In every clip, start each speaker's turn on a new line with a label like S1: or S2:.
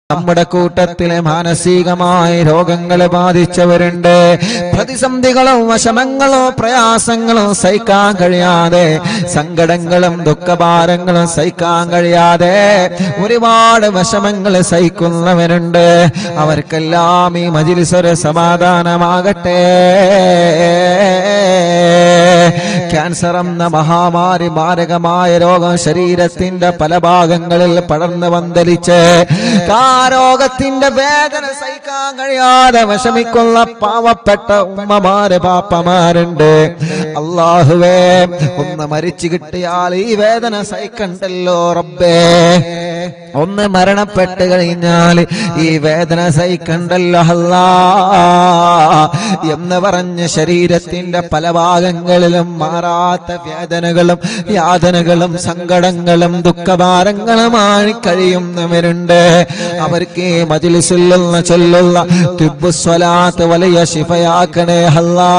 S1: നമ്മുടെ കൂട്ടത്തിലെ മാനസികമായ രോഗങ്ങളെ ബാധിച്ചവരുണ്ട് പ്രതിസന്ധികളും വിഷമങ്ങളും പ്രയാസങ്ങളും സഹിക്കാൻ കഴിയാതെ സങ്കടങ്ങളും ദുഃഖഭാരങ്ങളും സഹിക്കാൻ കഴിയാതെ ഒരുപാട് വിഷമങ്ങൾ സഹിക്കുന്നവരുണ്ട് അവർക്കെല്ലാം ഈ മജിലിസൊരു സമാധാനമാകട്ടെ ക്യാൻസർ എന്ന മഹാമാരി മാരകമായ രോഗം ശരീരത്തിന്റെ പല ഭാഗങ്ങളിൽ പടർന്ന് വന്തലിച്ച് ആ രോഗത്തിന്റെ വേദന സഹിക്കാൻ കഴിയാതെ വിഷമിക്കുന്ന പാവപ്പെട്ട ഉമ്മമാര് പാപ്പമാരുണ്ട് അള്ളാഹുവേ ഒന്ന് മരിച്ചു കിട്ടിയാൽ ഈ വേദന സഹിക്കണ്ടല്ലോ റബ്ബേ ഒന്ന് മരണപ്പെട്ട് കഴിഞ്ഞാൽ ഈ വേദന സഹിക്കണ്ടല്ലോ അല്ലാ എന്ന് പറഞ്ഞ് ശരീരത്തിന്റെ പല ഭാഗങ്ങളിലും മാറാത്ത വേദനകളും യാതനകളും സങ്കടങ്ങളും ദുഃഖഭാരങ്ങളുമായി കഴിയുന്നവരുണ്ട് അവർക്ക് ഈ മജിലിസുള്ള ചൊല്ലുള്ള തുബുസ്വലാത്ത് വലിയ ശിഫയാക്കണേ അല്ലാ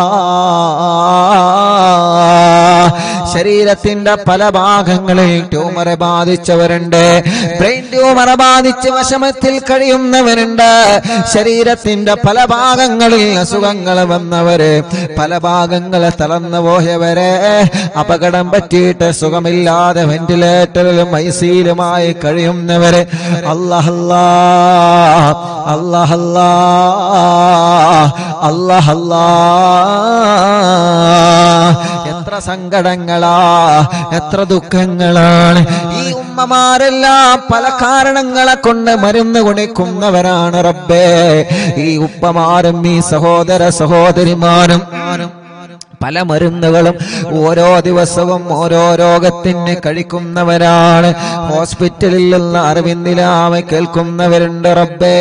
S1: ശരീരത്തിന്റെ പല ഭാഗങ്ങളിൽ ട്യൂമറെ ബാധിച്ചവരുണ്ട് ബ്രെയിൻ ട്യൂമറെ ബാധിച്ച് വിഷമത്തിൽ കഴിയുന്നവരുണ്ട് ശരീരത്തിന്റെ പല ഭാഗങ്ങളിൽ അസുഖങ്ങൾ വന്നവര് പല ഭാഗങ്ങളെ തളർന്നു പോയവരെ അപകടം പറ്റിയിട്ട് സുഖമില്ലാതെ വെന്റിലേറ്ററിലും ഐസിയിലുമായി കഴിയുന്നവര് അല്ലഹല്ലാ അല്ലഹല്ലാ അല്ലഹല്ലാ എത്ര സങ്കടങ്ങളാ എത്ര ദുഃഖങ്ങളാണ് ഈ ഉമ്മമാരെല്ലാം പല കാരണങ്ങളെ കൊണ്ട് മരുന്ന് കുണിക്കുന്നവരാണ് റബ്ബേ ഈ ഉപ്പമാരും ഈ സഹോദര സഹോദരിമാരും പല മരുന്നുകളും ഓരോ ദിവസവും ഓരോ രോഗത്തിന് കഴിക്കുന്നവരാണ് ഹോസ്പിറ്റലിൽ നിന്ന് അറിവിന്ദിലാമ കേൾക്കുന്നവരുണ്ട് റബ്ബേ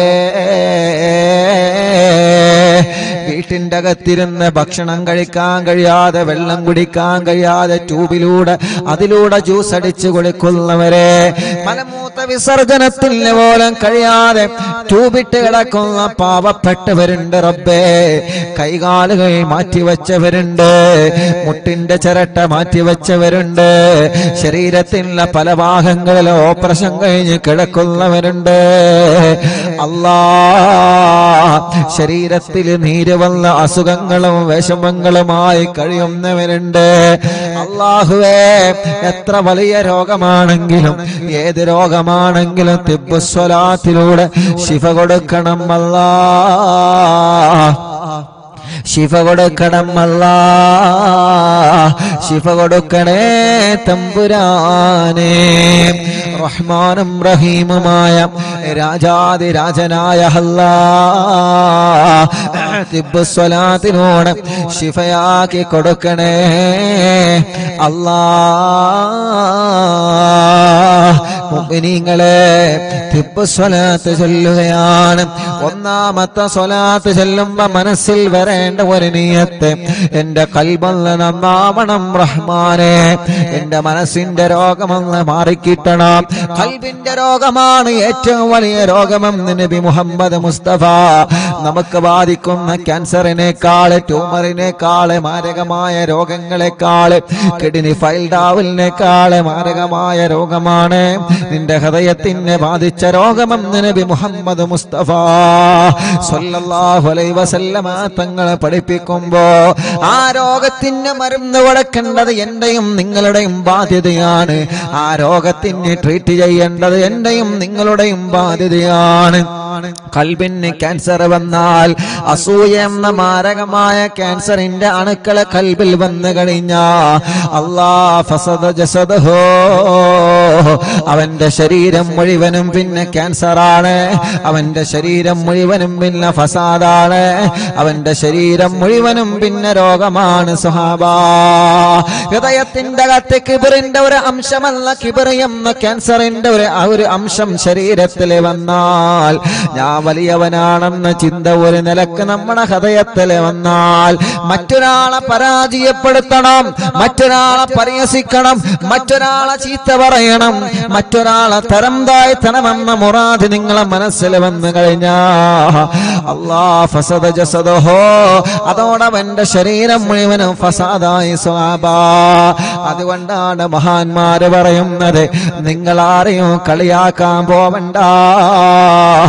S1: വീട്ടിന്റെ അകത്തിരുന്ന് ഭക്ഷണം കഴിക്കാൻ കഴിയാതെ വെള്ളം കുടിക്കാൻ കഴിയാതെ ട്യൂബിലൂടെ അതിലൂടെ ജ്യൂസ് അടിച്ച് കൊടുക്കുന്നവരെ മലമൂത്ര വിസർജനത്തിന് പോലും കഴിയാതെ ട്യൂബിട്ട് കിടക്കുന്ന പാവപ്പെട്ടവരുണ്ട് റബ്ബേ കൈകാലുകൾ മാറ്റിവെച്ചവരുണ്ട് മുട്ടിന്റെ ചിരട്ട മാറ്റിവെച്ചവരുണ്ട് ശരീരത്തിലുള്ള പല ഭാഗങ്ങളിലും ഓപ്പറേഷൻ കഴിഞ്ഞ് കിടക്കുന്നവരുണ്ട് അല്ലാ ശരീരത്തിൽ നീര് വന്ന അസുഖങ്ങളും വിഷമങ്ങളുമായി കഴിയുന്നവരുണ്ട് അള്ളാഹുവേ എത്ര വലിയ രോഗമാണെങ്കിലും ഏത് രോഗമാണെങ്കിലും തിബുസ്വലാത്തിലൂടെ ശിഫ കൊടുക്കണം അല്ലാ ശിഫ കൊടുക്കണം അല്ലാ ശിഫ കൊടുക്കണേ തമ്പുരാനേ റഹ്മാനും റഹീമുമായ രാജാതിരാജനായ അല്ലാ തിബുസ്വലാത്തിനോട് ശിഫയാക്കി കൊടുക്കണേ അല്ലാ മുഅ്മിനീങ്ങളെ തിബുസ്വലാത്ത് ചൊല്ലുകയാണ് ഒന്നാമത്തെ സ്വലാത്ത് ചെല്ലുമ്പോ മനസ്സിൽ വരേണ്ട ഒരു നീയത്ത് എന്റെ കൽബന്ന് നന്നാവണം റഹ്മാനെ എന്റെ മനസ്സിന്റെ രോഗമെന്ന് മാറിക്കിട്ടണം കൽബിന്റെ രോഗമാണ് ഏറ്റവും വലിയ രോഗമെന്ന് നബി മുഹമ്മദ് മുസ്തഫ നമുക്ക് ബാധിക്കുന്ന ക്യാൻസറിനേക്കാള് ട്യൂമറിനേക്കാള് മാരകമായ രോഗങ്ങളെക്കാള് കിഡ്നി ഫൈൽഡാവലിനേക്കാള് മാരകമായ രോഗമാണ് നിന്റെ ഹൃദയത്തിനെ ബാധിച്ച രോഗമെന്ന് നബി മുഹമ്മദ് മുസ്തഫ സല്ലല്ലാഹു അലൈഹി വസല്ലമ തങ്ങളെ പഠിപ്പിക്കുമ്പോ ആ രോഗത്തിന് മരുന്ന് കൊടുക്കേണ്ടത് എന്റെയും നിങ്ങളുടെയും ബാധ്യതയാണ് ആ രോഗത്തിന് ട്രീറ്റ് ചെയ്യേണ്ടത് എന്റെയും നിങ്ങളുടെയും ബാധ്യതയാണ് കൽബിന് ക്യാൻസർ വന്നാൽ അസൂയ എന്ന മാരകമായ ക്യാൻസറിന്റെ അണുക്കളെ കൽബിൽ വന്നു കഴിഞ്ഞാ അല്ലാ ഫസദ ജസദഹോ അവന്റെ ശരീരം മുഴുവനും പിന്നെ ക്യാൻസറാണ് അവന്റെ ശരീരം മുഴുവനും പിന്നെ ഫസാദാണ് അവന്റെ ശരീരം മുഴുവനും പിന്നെ രോഗമാണ് സുഹാബ ഹൃദയത്തിന്റെ അകത്ത് കിബറിന്റെ ഒരു അംശമല്ല കിബർ എന്ന ക്യാൻസറിന്റെ ഒരു ആ ഒരു അംശം ശരീരത്തിൽ വന്നാൽ ഞാൻ വലിയവനാണെന്ന ചിന്ത ഒരു നിലക്ക് നമ്മുടെ ഹൃദയത്തിൽ വന്നാൽ മറ്റൊരാളെ പരാജയപ്പെടുത്തണം മറ്റൊരാളെ പരിഹസിക്കണം മറ്റൊരാളെ ചീത്ത പറയണം മറ്റൊരാളെ തരം താഴ്ത്തണമെന്ന മുറാദ് നിങ്ങളെ മനസ്സിൽ വന്നു കഴിഞ്ഞാ അല്ലാ ഫസദ ജസദഹോ അതോടവന്റെ ശരീരം മുഴുവനും ഫസാദായി സ്വാബ അതുകൊണ്ടാണ് മഹാന്മാര് പറയുന്നത് നിങ്ങൾ ആരെയും കളിയാക്കാൻ പോവണ്ട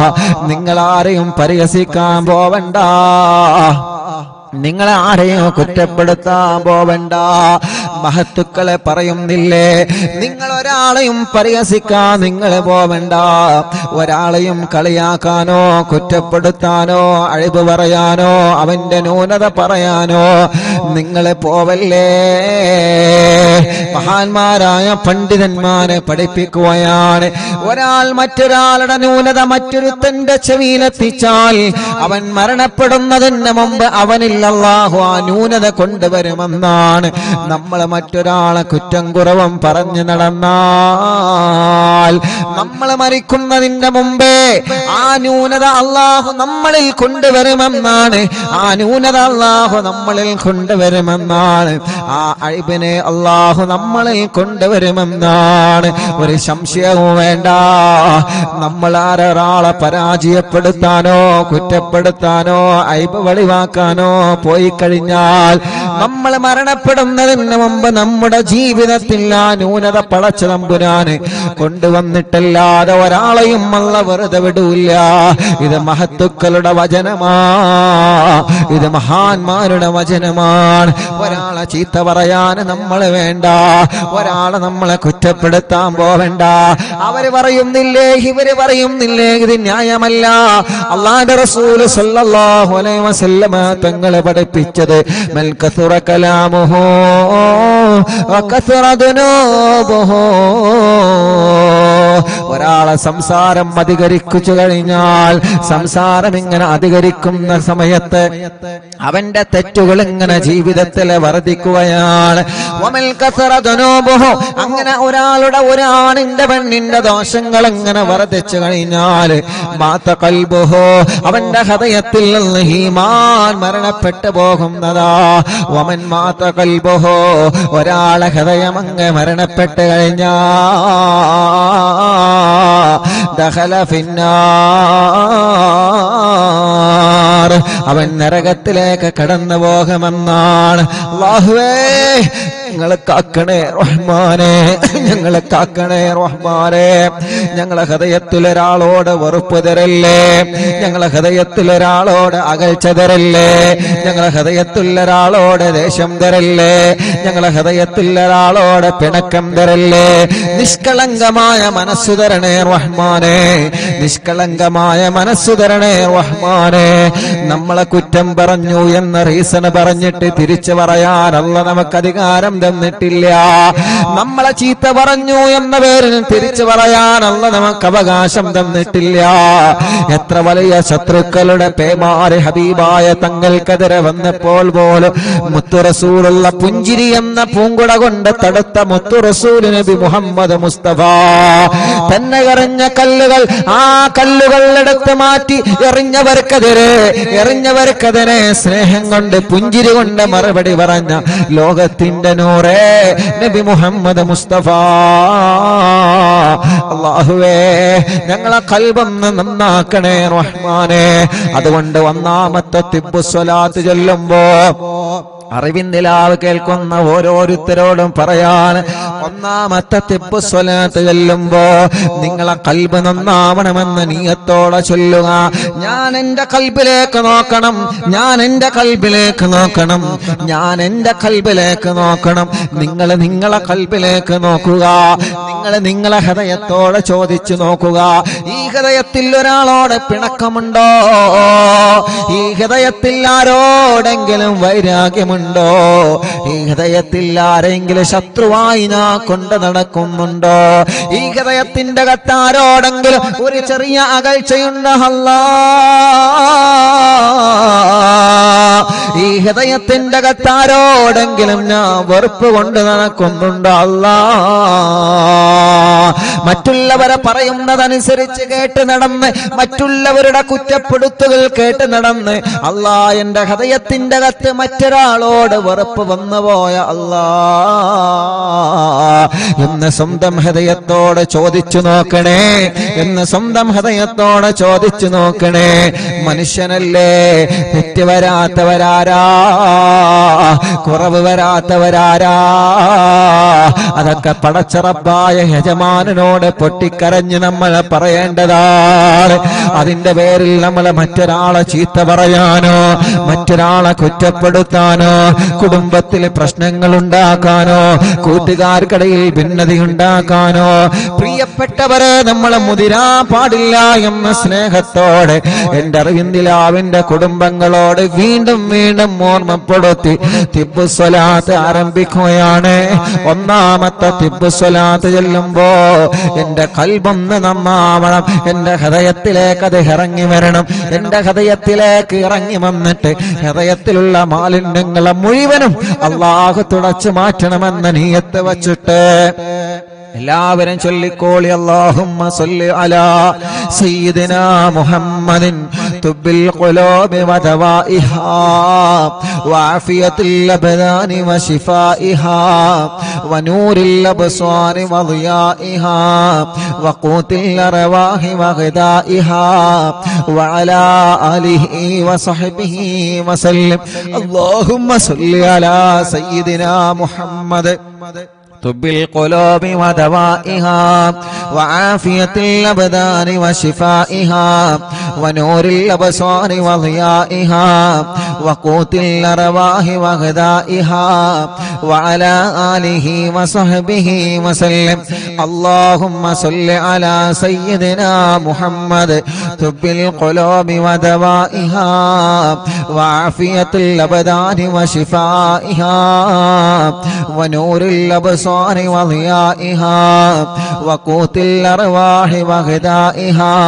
S1: നിങ്ങൾ ആരെയും പരിഹസിക്കാൻ പോവണ്ട നിങ്ങളെ ആരെയും കുറ്റപ്പെടുത്താൻ പോവണ്ട മഹത്തുക്കളെ പറയുന്നില്ലേ നിങ്ങൾ ഒരാളെയും പരിഹസിക്കാൻ നിങ്ങൾ പോവണ്ട ഒരാളെയും കളിയാക്കാനോ കുറ്റപ്പെടുത്താനോ അഴിവ് പറയാനോ അവന്റെ ന്യൂനത പറയാനോ നിങ്ങളെ പോവല്ലേ മഹാന്മാരായ പണ്ഡിതന്മാരെ പഠിപ്പിക്കുകയാണ് ഒരാൾ മറ്റൊരാളുടെ ന്യൂനത മറ്റൊരുത്തന്റെ ചെവിയിലെത്തിച്ചാൽ അവൻ മരണപ്പെടുന്നതിന് മുമ്പ് അവനിൽ അല്ലാഹു ആ ന്യൂനത കൊണ്ടുവരുമെന്നാണ് നമ്മൾ മറ്റൊരാളെ കുറ്റം കുറവും പറഞ്ഞു നടന്നാൽ നമ്മൾ മരിക്കുന്നതിന്റെ മുമ്പേ ആ ന്യൂനത അള്ളാഹു നമ്മളിൽ കൊണ്ടുവരുമെന്നാണ് ആ ന്യൂനത അള്ളാഹു നമ്മളിൽ കൊണ്ടുവരുമെന്നാണ് ആ അഴിബിനെ അള്ളാഹു നമ്മളിൽ കൊണ്ടുവരുമെന്നാണ് ഒരു സംശയവും വേണ്ട നമ്മൾ ആരൊരാളെ പരാജയപ്പെടുത്താനോ കുറ്റപ്പെടുത്താനോ അയബ് വെളിവാക്കാനോ പോയി കഴിഞ്ഞാൽ നമ്മൾ മരണപ്പെടുന്നതിന് മുമ്പ് നമ്മുടെ ജീവിതത്തിൽ ആ ന്യൂനത പടച്ച തമ്പുരാന് കൊണ്ടുവന്നിട്ടല്ലാതെ ഒരാളെയും അല്ല വെറുതെ വിടൂല്ല ഇത് മഹത്തുക്കളുടെ വചനമാ ഇത് മഹാന്മാരുടെ വചനമാണ് ഒരാളെ ചീത്ത പറയാൻ നമ്മൾ വേണ്ട ഒരാളെ നമ്മളെ കുറ്റപ്പെടുത്താൻ പോവണ്ട അവര് പറയുന്നില്ലേ ഇവര് പറയുന്നില്ലേ ഇത് ന്യായമല്ല അള്ളാന്റെ റസൂല് സല്ലല്ലാഹു അലൈഹി വസല്ലമ തങ്ങളെ പഠിപ്പിച്ചത് മൽ കസുറ കലാമുഹു വകസുറ ദുനൂബുഹു ഒരാളെ സംസാരം അധികരിച്ചു കഴിഞ്ഞാൽ സംസാരം ഇങ്ങനെ അധികരിക്കുന്ന സമയത്ത് അവന്റെ തെറ്റുകൾ ഇങ്ങനെ ജീവിതത്തിൽ വർദ്ധിക്കുകയാണ് വമൽ കസറ ദുനൂബുഹു. അങ്ങനെ ഒരാളുടെ ഒരാണിന്റെ പെണ്ണിന്റെ ദോഷങ്ങൾ ഇങ്ങനെ വർദ്ധിച്ചു കഴിഞ്ഞാൽ മാത്ത കൽബുഹോ അവന്റെ ഹൃദയത്തിൽ നിന്ന് ഹീമാൻ മരണപ്പെട്ടു പോകുന്നതാ വമൻ മാത്ത കൽബുഹോ ഒരാളെ ഹൃദയം അങ്ങ് മരണപ്പെട്ട് കഴിഞ്ഞാ ദഹല ഫിന്നാർ അവൻ നരകത്തിലേക്ക് കടന്നു പോകുമെന്നാണ് അല്ലാഹുവേ ഞങ്ങളെ കാക്കണേ റഹ്മാനെ ഞങ്ങളെ കാക്കണേ റഹ്മാനെ ഞങ്ങളെ ഹൃദയത്തിൽ ഒരാളോട് വെറുപ്പ് തരല്ലേ ഞങ്ങളെ ഹൃദയത്തിൽ ഒരാളോട് അകൽച്ച തരല്ലേ ഞങ്ങളെ ഹൃദയത്തിൽ ഒരാളോട് ദേഷ്യം തരല്ലേ ഞങ്ങളെ ഹൃദയത്തിൽ ഒരാളോട് പിണക്കം തരല്ലേ നിഷ്കളങ്കമായ മനസ്സു തരണേ റഹ്മാനെ നിഷ്കളങ്കമായ മനസ്സു തരണേ റഹ്മാനെ നമ്മളെ കുറ്റം പറഞ്ഞു എന്ന റീസൺ പറഞ്ഞിട്ട് തിരിച്ചു പറയാനല്ല നമുക്ക് അധികാരം തന്നിട്ടില്ല നമ്മളെ ചീത്ത പറഞ്ഞു എന്ന പേരിൽ തിരിച്ചു പറയാനല്ല നമുക്ക് അവകാശം തന്നിട്ടില്ല എത്ര വലിയ ശത്രുക്കളുടെ പേമാര് ഹബീബായ തങ്ങൾക്കെതിരെ വന്നപ്പോൾ പോലും മുത്തുറസൂലുള്ള പുഞ്ചിരി എന്ന പൂങ്കുട കൊണ്ട് തടുത്ത മുത്തുറസൂൽ നബി മുഹമ്മദ് മുസ്തഫ തന്നെ എറിഞ്ഞ കല്ലുകൾ ആ കല്ലുകൾ എടുത്ത് മാറ്റി എറിഞ്ഞവർക്കെതിരെ എറിഞ്ഞവർക്കെതിരെ സ്നേഹം കൊണ്ട് പുഞ്ചിരി കൊണ്ട് മറുപടി പറഞ്ഞ ലോകത്തിന്റെ നൂറേ നബി മുഹമ്മദ് മുസ്തഫ അള്ളാഹുവേ ഞങ്ങളെ കൽബൊന്ന് നന്നാക്കണേ റഹ്മാനെ അതുകൊണ്ട് ഒന്നാമത്തെ തിബു സ്വലാത്ത് ചൊല്ലുമ്പോ അറിവിൻ നിലാവ് കേൾക്കുന്ന ഓരോരുത്തരോടും പറയാൻ ഒന്നാമത്തെ തിപ്പ് സ്വലാത്ത് ചെല്ലുമ്പോ നിങ്ങളെ കൽബ് നന്നാവണമെന്ന് നീയത്തോടെ ചൊല്ലുക ഞാൻ എന്റെ കൽബിലേക്ക് നോക്കണം ഞാൻ എന്റെ കൽബിലേക്ക് നോക്കണം ഞാൻ എന്റെ കൽബിലേക്ക് നോക്കണം നിങ്ങൾ നിങ്ങളെ കൽബിലേക്ക് നോക്കുക നിങ്ങൾ നിങ്ങളെ ഹൃദയത്തോടെ ചോദിച്ചു നോക്കുക ഈ ഹൃദയത്തിൽ ഒരാളോട് പിണക്കമുണ്ടോ ഈ ഹൃദയത്തിൽ ആരോടെങ്കിലും വൈരാഗ്യമുണ്ടോ ഈ ഹൃദയത്തിൽ ആരെങ്കിലും ശത്രുവായി ഞാൻ കൊണ്ട് നടക്കുന്നുണ്ടോ ഈ ഹൃദയത്തിന്റെ കത്താരോടെങ്കിലും ഒരു ചെറിയ അകൽച്ചയുണ്ട് അല്ലാ ഈ ഹൃദയത്തിന്റെ കത്താരോടെങ്കിലും ഞാൻ വെറുപ്പ് കൊണ്ട് നടക്കുന്നുണ്ടോ അല്ലാ മറ്റുള്ളവരെ പറയുന്നതനുസരിച്ച് കേട്ട് നടന്ന് മറ്റുള്ളവരുടെ കുറ്റപ്പെടുത്തുകൾ കേട്ട് നടന്ന് അല്ലാ എന്റെ ഹൃദയത്തിന്റെ കത്ത് മറ്റൊരാളോട് വെറുപ്പ് വന്നു പോയ അല്ലാ എന്ന് സ്വന്തം ഹൃദയത്തോടെ ചോദിച്ചു നോക്കണേ എന്ന് സ്വന്തം ഹൃദയത്തോടെ ചോദിച്ചു നോക്കണേ മനുഷ്യനല്ലേ തെറ്റ് വരാത്തവരാരാ കുറവ് വരാത്തവരാരാ അതൊക്കെ പടച്ചറപ്പായ യജമാനനോട് പൊട്ടിക്കരഞ്ഞ് നമ്മൾ പറയേണ്ടതാണ് അതിന്റെ പേരിൽ നമ്മൾ മറ്റൊരാളെ ചീത്ത പറയാനോ മറ്റൊരാളെ കുറ്റപ്പെടുത്താനോ കുടുംബത്തിൽ പ്രശ്നങ്ങൾ ഉണ്ടാക്കാനോ കൂട്ടുകാർക്കിടയിൽ ഭിന്നത ഉണ്ടാക്കാനോ പ്രിയപ്പെട്ടവരെ നമ്മളെ മുതിരാ പാടില്ല എന്ന സ്നേഹത്തോടെ എന്റെ അറിവിന്ദിലാവിന്റെ കുടുംബങ്ങളോട് വീണ്ടും വീണ്ടും ഓർമ്മപ്പെടുത്തി തിബുസ്വലാത്ത് ആരംഭിക്കുകയാണ് ഒന്നാമത്തെ തിബുസ്വലാത്ത് ചെല്ലുമ്പോ എന്റെ കൽബൊന്ന് നന്നാവണം എന്റെ ഹൃദയത്തിലേക്ക് അത് ഇറങ്ങി വരണം എന്റെ ഹൃദയത്തിലേക്ക് ഇറങ്ങി വന്നിട്ട് ഹൃദയത്തിലുള്ള മാലിന്യങ്ങളെ മുഴുവനും അള്ളാഹു തുടച്ചു മാറ്റണമെന്ന നീയത്ത് വച്ചിട്ട് എല്ലാവരും ചൊല്ലിക്കോളി അല്ലാഹുമ്മ സല്ലി അലാ സയ്യിദിനാ മുഹമ്മദിൻ തുബ്ബിൽ ഖുലൂബി വദവാഇഹാ വആഫിയത്തിൽ അബ്ദാനി വശിഫാഇഹാ വനൂരിൽ അബ്സ്വാരി വളിയാഇഹാ വഖൂത്തിൽ അർവാഹി വഗദാഇഹാ വഅലാ ആലിഹി വസഹ്ബിഹി വസല്ലം അല്ലാഹുമ്മ സല്ലി അലാ സയ്യിദിനാ മുഹമ്മദ് طب القلوب ودوائها وعافية الأبدان وشفائها ونور الأبصار وضيائها وقوت الأرواح وغذائها وعلى آله وصحبه وسلم اللهم صل على سيدنا محمد طب القلوب ودوائها وعافية الأبدان وشفائها ونور الأبصار وضيائها وقوت الأرواح وغذائها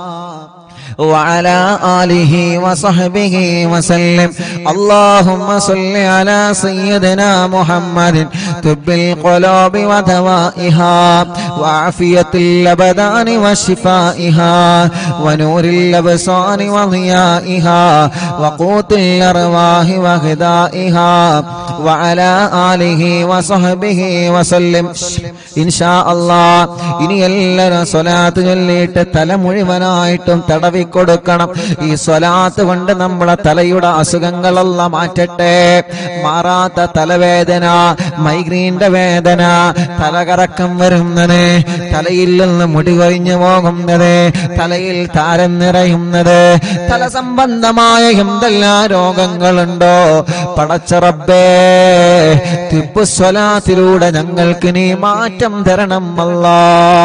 S1: وعلى آله وصحبه وسلم اللهم صل على سيدنا محمد طب القلوب ودوائها وعافية الأبدان وشفائها ونور الأبصار وضيائها وقوت الأرواح وغذائها وعلى آله وصحبه وسلم إن شاء الله ഇനി എല്ലാവരും സ്വലാത്ത് ചൊല്ലിയിട്ട് തല മുഴുവനായിട്ടും തടവിക്കൊടുക്കണം ഈ സ്വലാത്ത് കൊണ്ട് നമ്മളെ തലയുടെ അസുഖങ്ങളെല്ലാം മാറ്റട്ടെ മാറാത്ത തലവേദന മൈഗ്രീന്റെ വേദന തലകറക്കം വരുന്നത് തലയിൽ നിന്ന് മുടി കൊഴിഞ്ഞു പോകുന്നത് തലയിൽ താരം നിറയുന്നത് തല സംബന്ധമായ എന്തെല്ലാം രോഗങ്ങളുണ്ടോ പടച്ചറബേ തിപ്പുസ്വലാത്തിലൂടെ ഞങ്ങൾക്ക് നീ മാറ്റം തരണം അല്ലാ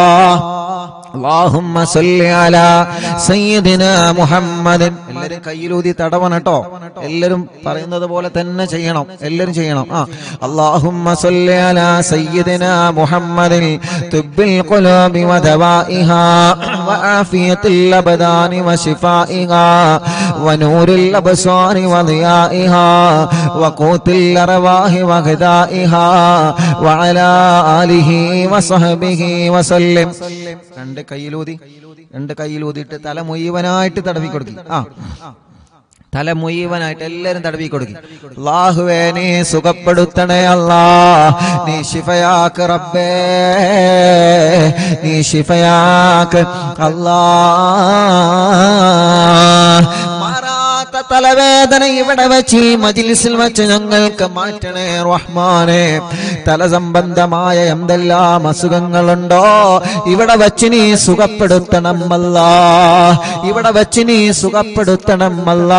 S1: اللهم صل على سيدنا محمد എല്ലാരും കയ്യിലൂതി തടവണം കേട്ടോ എല്ലാരും പറയുന്നത് പോലെ തന്നെ ചെയ്യണം എല്ലാരും ചെയ്യണം ആ اللهم صل على سيدنا محمد طب القلوب ودوائها وعافية الأبدان وشفائها ونور الأبصار وضيائها وقوت الأرواح وغذائها وعلى آله وصحبه وسلم രണ്ട് കയ്യിലൂതി രണ്ട് കയ്യിലൂതിയിട്ട് തല മുഴുവനായിട്ട് തടവി കൊടുക്കും ആ തല മുഴുവനായിട്ട് എല്ലാരും തടവി കൊടുക്കും അള്ളാഹുവേ നീ സുഖപ്പെടുത്തണേ അല്ലാ നീ ശിഫയാക്ക് റബ്ബേ നീ ശിഫയാക്ക് അല്ലാ മാറാത്ത തലവേദന ഇവിടെ വെച്ച് ഈ മജിലിസിൽ വെച്ച് ഞങ്ങൾക്ക് മാറ്റണേ റഹ്മാനെ തല സംബന്ധമായ എന്തെല്ലാം അസുഖങ്ങളുണ്ടോ ഇവിടെ വെച്ച് നീ സുഖപ്പെടുത്തണം അല്ല ഇവിടെ വെച്ച് നീ സുഖപ്പെടുത്തണം അല്ല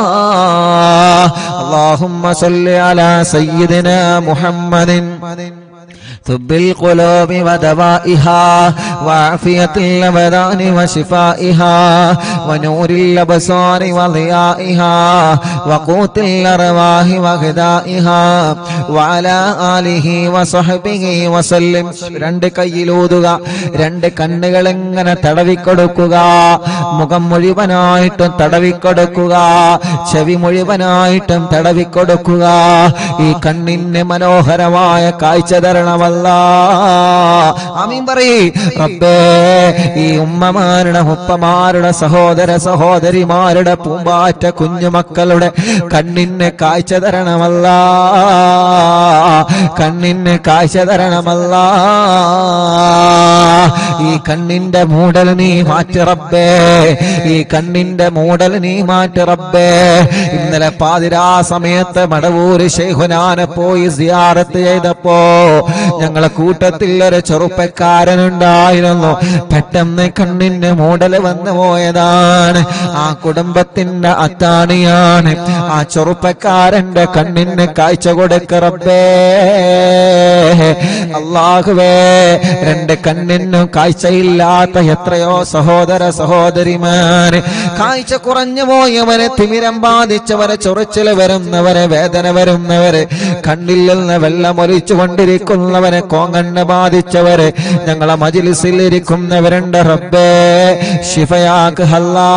S1: اللهم صل على سيدنا محمد طب القلوب ودوائها وعافية الأبدان وشفائها ونور الأبصار وضيائها وقوت الأرواح وغذائها وعلى آله وصحبه وسلم രണ്ട് കയ്യിലൂതുക രണ്ട് കണ്ണുകൾ എങ്ങനെ തടവിക്കൊടുക്കുക മുഖം മുഴുവനായിട്ടും തടവിക്കൊടുക്കുക ചെവി മുഴുവനായിട്ടും തടവിക്കൊടുക്കുക ഈ കണ്ണിന് മനോഹരമായ കാഴ്ച തരണമല്ല തരണമല്ലാ ആമീൻ പറയ് റബ്ബേ ഈ ഉമ്മമാരുടെ ഉപ്പമാരുടെ സഹോദര സഹോദരിമാരുടെ പൂമ്പാറ്റ കുഞ്ഞുമക്കളുടെ കണ്ണിന് കാഴ്ച തരണമല്ല കണ്ണിന് കാഴ്ച തരണമല്ല ഈ കണ്ണിന്റെ മൂടൽ നീ മാറ്റി റബ്ബേ ഈ കണ്ണിന്റെ മൂടൽ നീ മാറ്റി റബ്ബേ ഇന്നലെ പാതിരാ സമയത്ത് മടവൂര് ശൈഖുനാനെ പോയി സിയാറത്ത് ചെയ്തപ്പോ ഞങ്ങളെ കൂട്ടത്തിൽ ഒരു ചെറുപ്പക്കാരനുണ്ടായിരുന്നു പെട്ടെന്ന് കണ്ണിന്റെ മൂടൽ വന്നു പോയതാണ് ആ കുടുംബത്തിന്റെ അത്താണിയാണ് ആ ചെറുപ്പക്കാരന്റെ കണ്ണിന് കാഴ്ച കൊടുക്ക റബ്ബേ അള്ളാഹുവേ രണ്ട് കണ്ണിനും കാഴ്ചയില്ലാത്ത എത്രയോ സഹോദര സഹോദരിമാര് കാഴ്ച കുറഞ്ഞു പോയവരെ തിമിരം ബാധിച്ചവരെ ചൊറിച്ചില് വരുന്നവരെ വേദന വരുന്നവരെ കണ്ണിൽ നിന്ന് വെള്ളമൊലിച്ചു കൊണ്ടിരിക്കുന്നവരെ കോങ്കണ്ണ് ബാധിച്ചവരെ ഞങ്ങളെ മജിലിസിൽ ഇരിക്കുന്നവരുണ്ട് റബ്ബേ ശിഫയാക്ക് ഹല്ലാ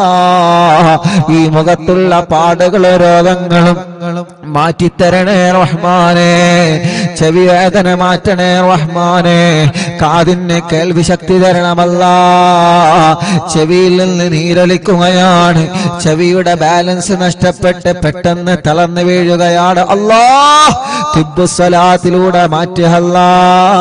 S1: ഈ മുഖത്തുള്ള പാടുകളും രോഗങ്ങളും മാറ്റിത്തരണേ റഹ്മാനെ ചെവി വേദന മാറ്റണേ റഹ്മാനെ കാതിന് കേൾവി ശക്തി തരണമല്ല ചെവിയിൽ നിന്ന് നീരൊലിക്കുകയാണ് ചെവിയുടെ ബാലൻസ് നഷ്ടപ്പെട്ട് പെട്ടെന്ന് തളർന്നു വീഴുകയാണ് അല്ലാ തിബുസ്വലാത്തിലൂടെ മാറ്റല്ല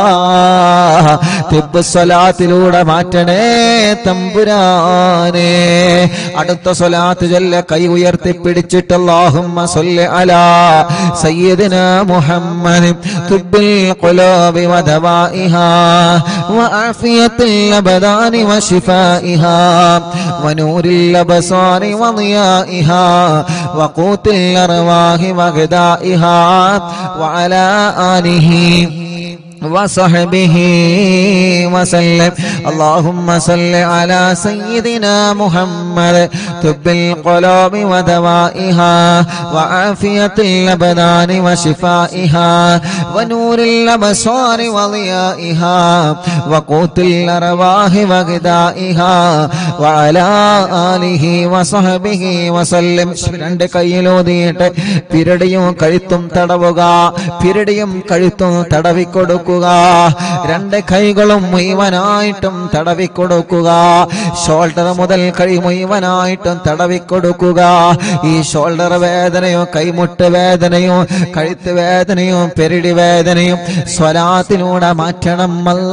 S1: തിബുസ്വലാത്തിലൂടെ മാറ്റണേ തമ്പുരാനെ അടുത്ത സ്വലാത്ത് ചൊല്ല കൈ ഉയർത്തി പിടിച്ചിട്ട് അല്ലാഹുമ്മ സ്വല്ലി അലാ സയ്യിദിന മുഹമ്മദ് തുബ്ബിൽ ഖുലൂബി വദവാഇഹാ വആഫിയത്തിൽ അബദാനി വശിഫാഇഹാ വനൂരിൽ അബ്സാരി വളിയാഇഹാ വഖൂത്തിൽ അർവാഹി വഗദാഇഹാ വഅലാ ആലിഹി وصحبه وسلم اللهم صل على سيدنا محمد طب القلوب ودوائها وعافية الأبدان وشفائها ونور الأبصار وضيائها وقوت الأرواح وغذائها وعلى آله وصحبه وسلم രണ്ട് കയ്യിലൂതിയിട്ട് പിരടിയും കഴുത്തും തടവുക പിരടിയും കഴുത്തും തടവിക്കൊടുക്കുക രണ്ട് കൈകളും മുഴുവനായിട്ടും തടവിക്കൊടുക്കുക ഷോൾഡർ മുതൽ കൈ മുഴുവനായിട്ടും തടവിക്കൊടുക്കുക ഈ ഷോൾഡർ വേദനയും കൈമുട്ട് വേദനയും കഴുത്ത് വേദനയും പെരിടി വേദനയും സ്വലാത്തിലൂടെ മാറ്റണം അല്ല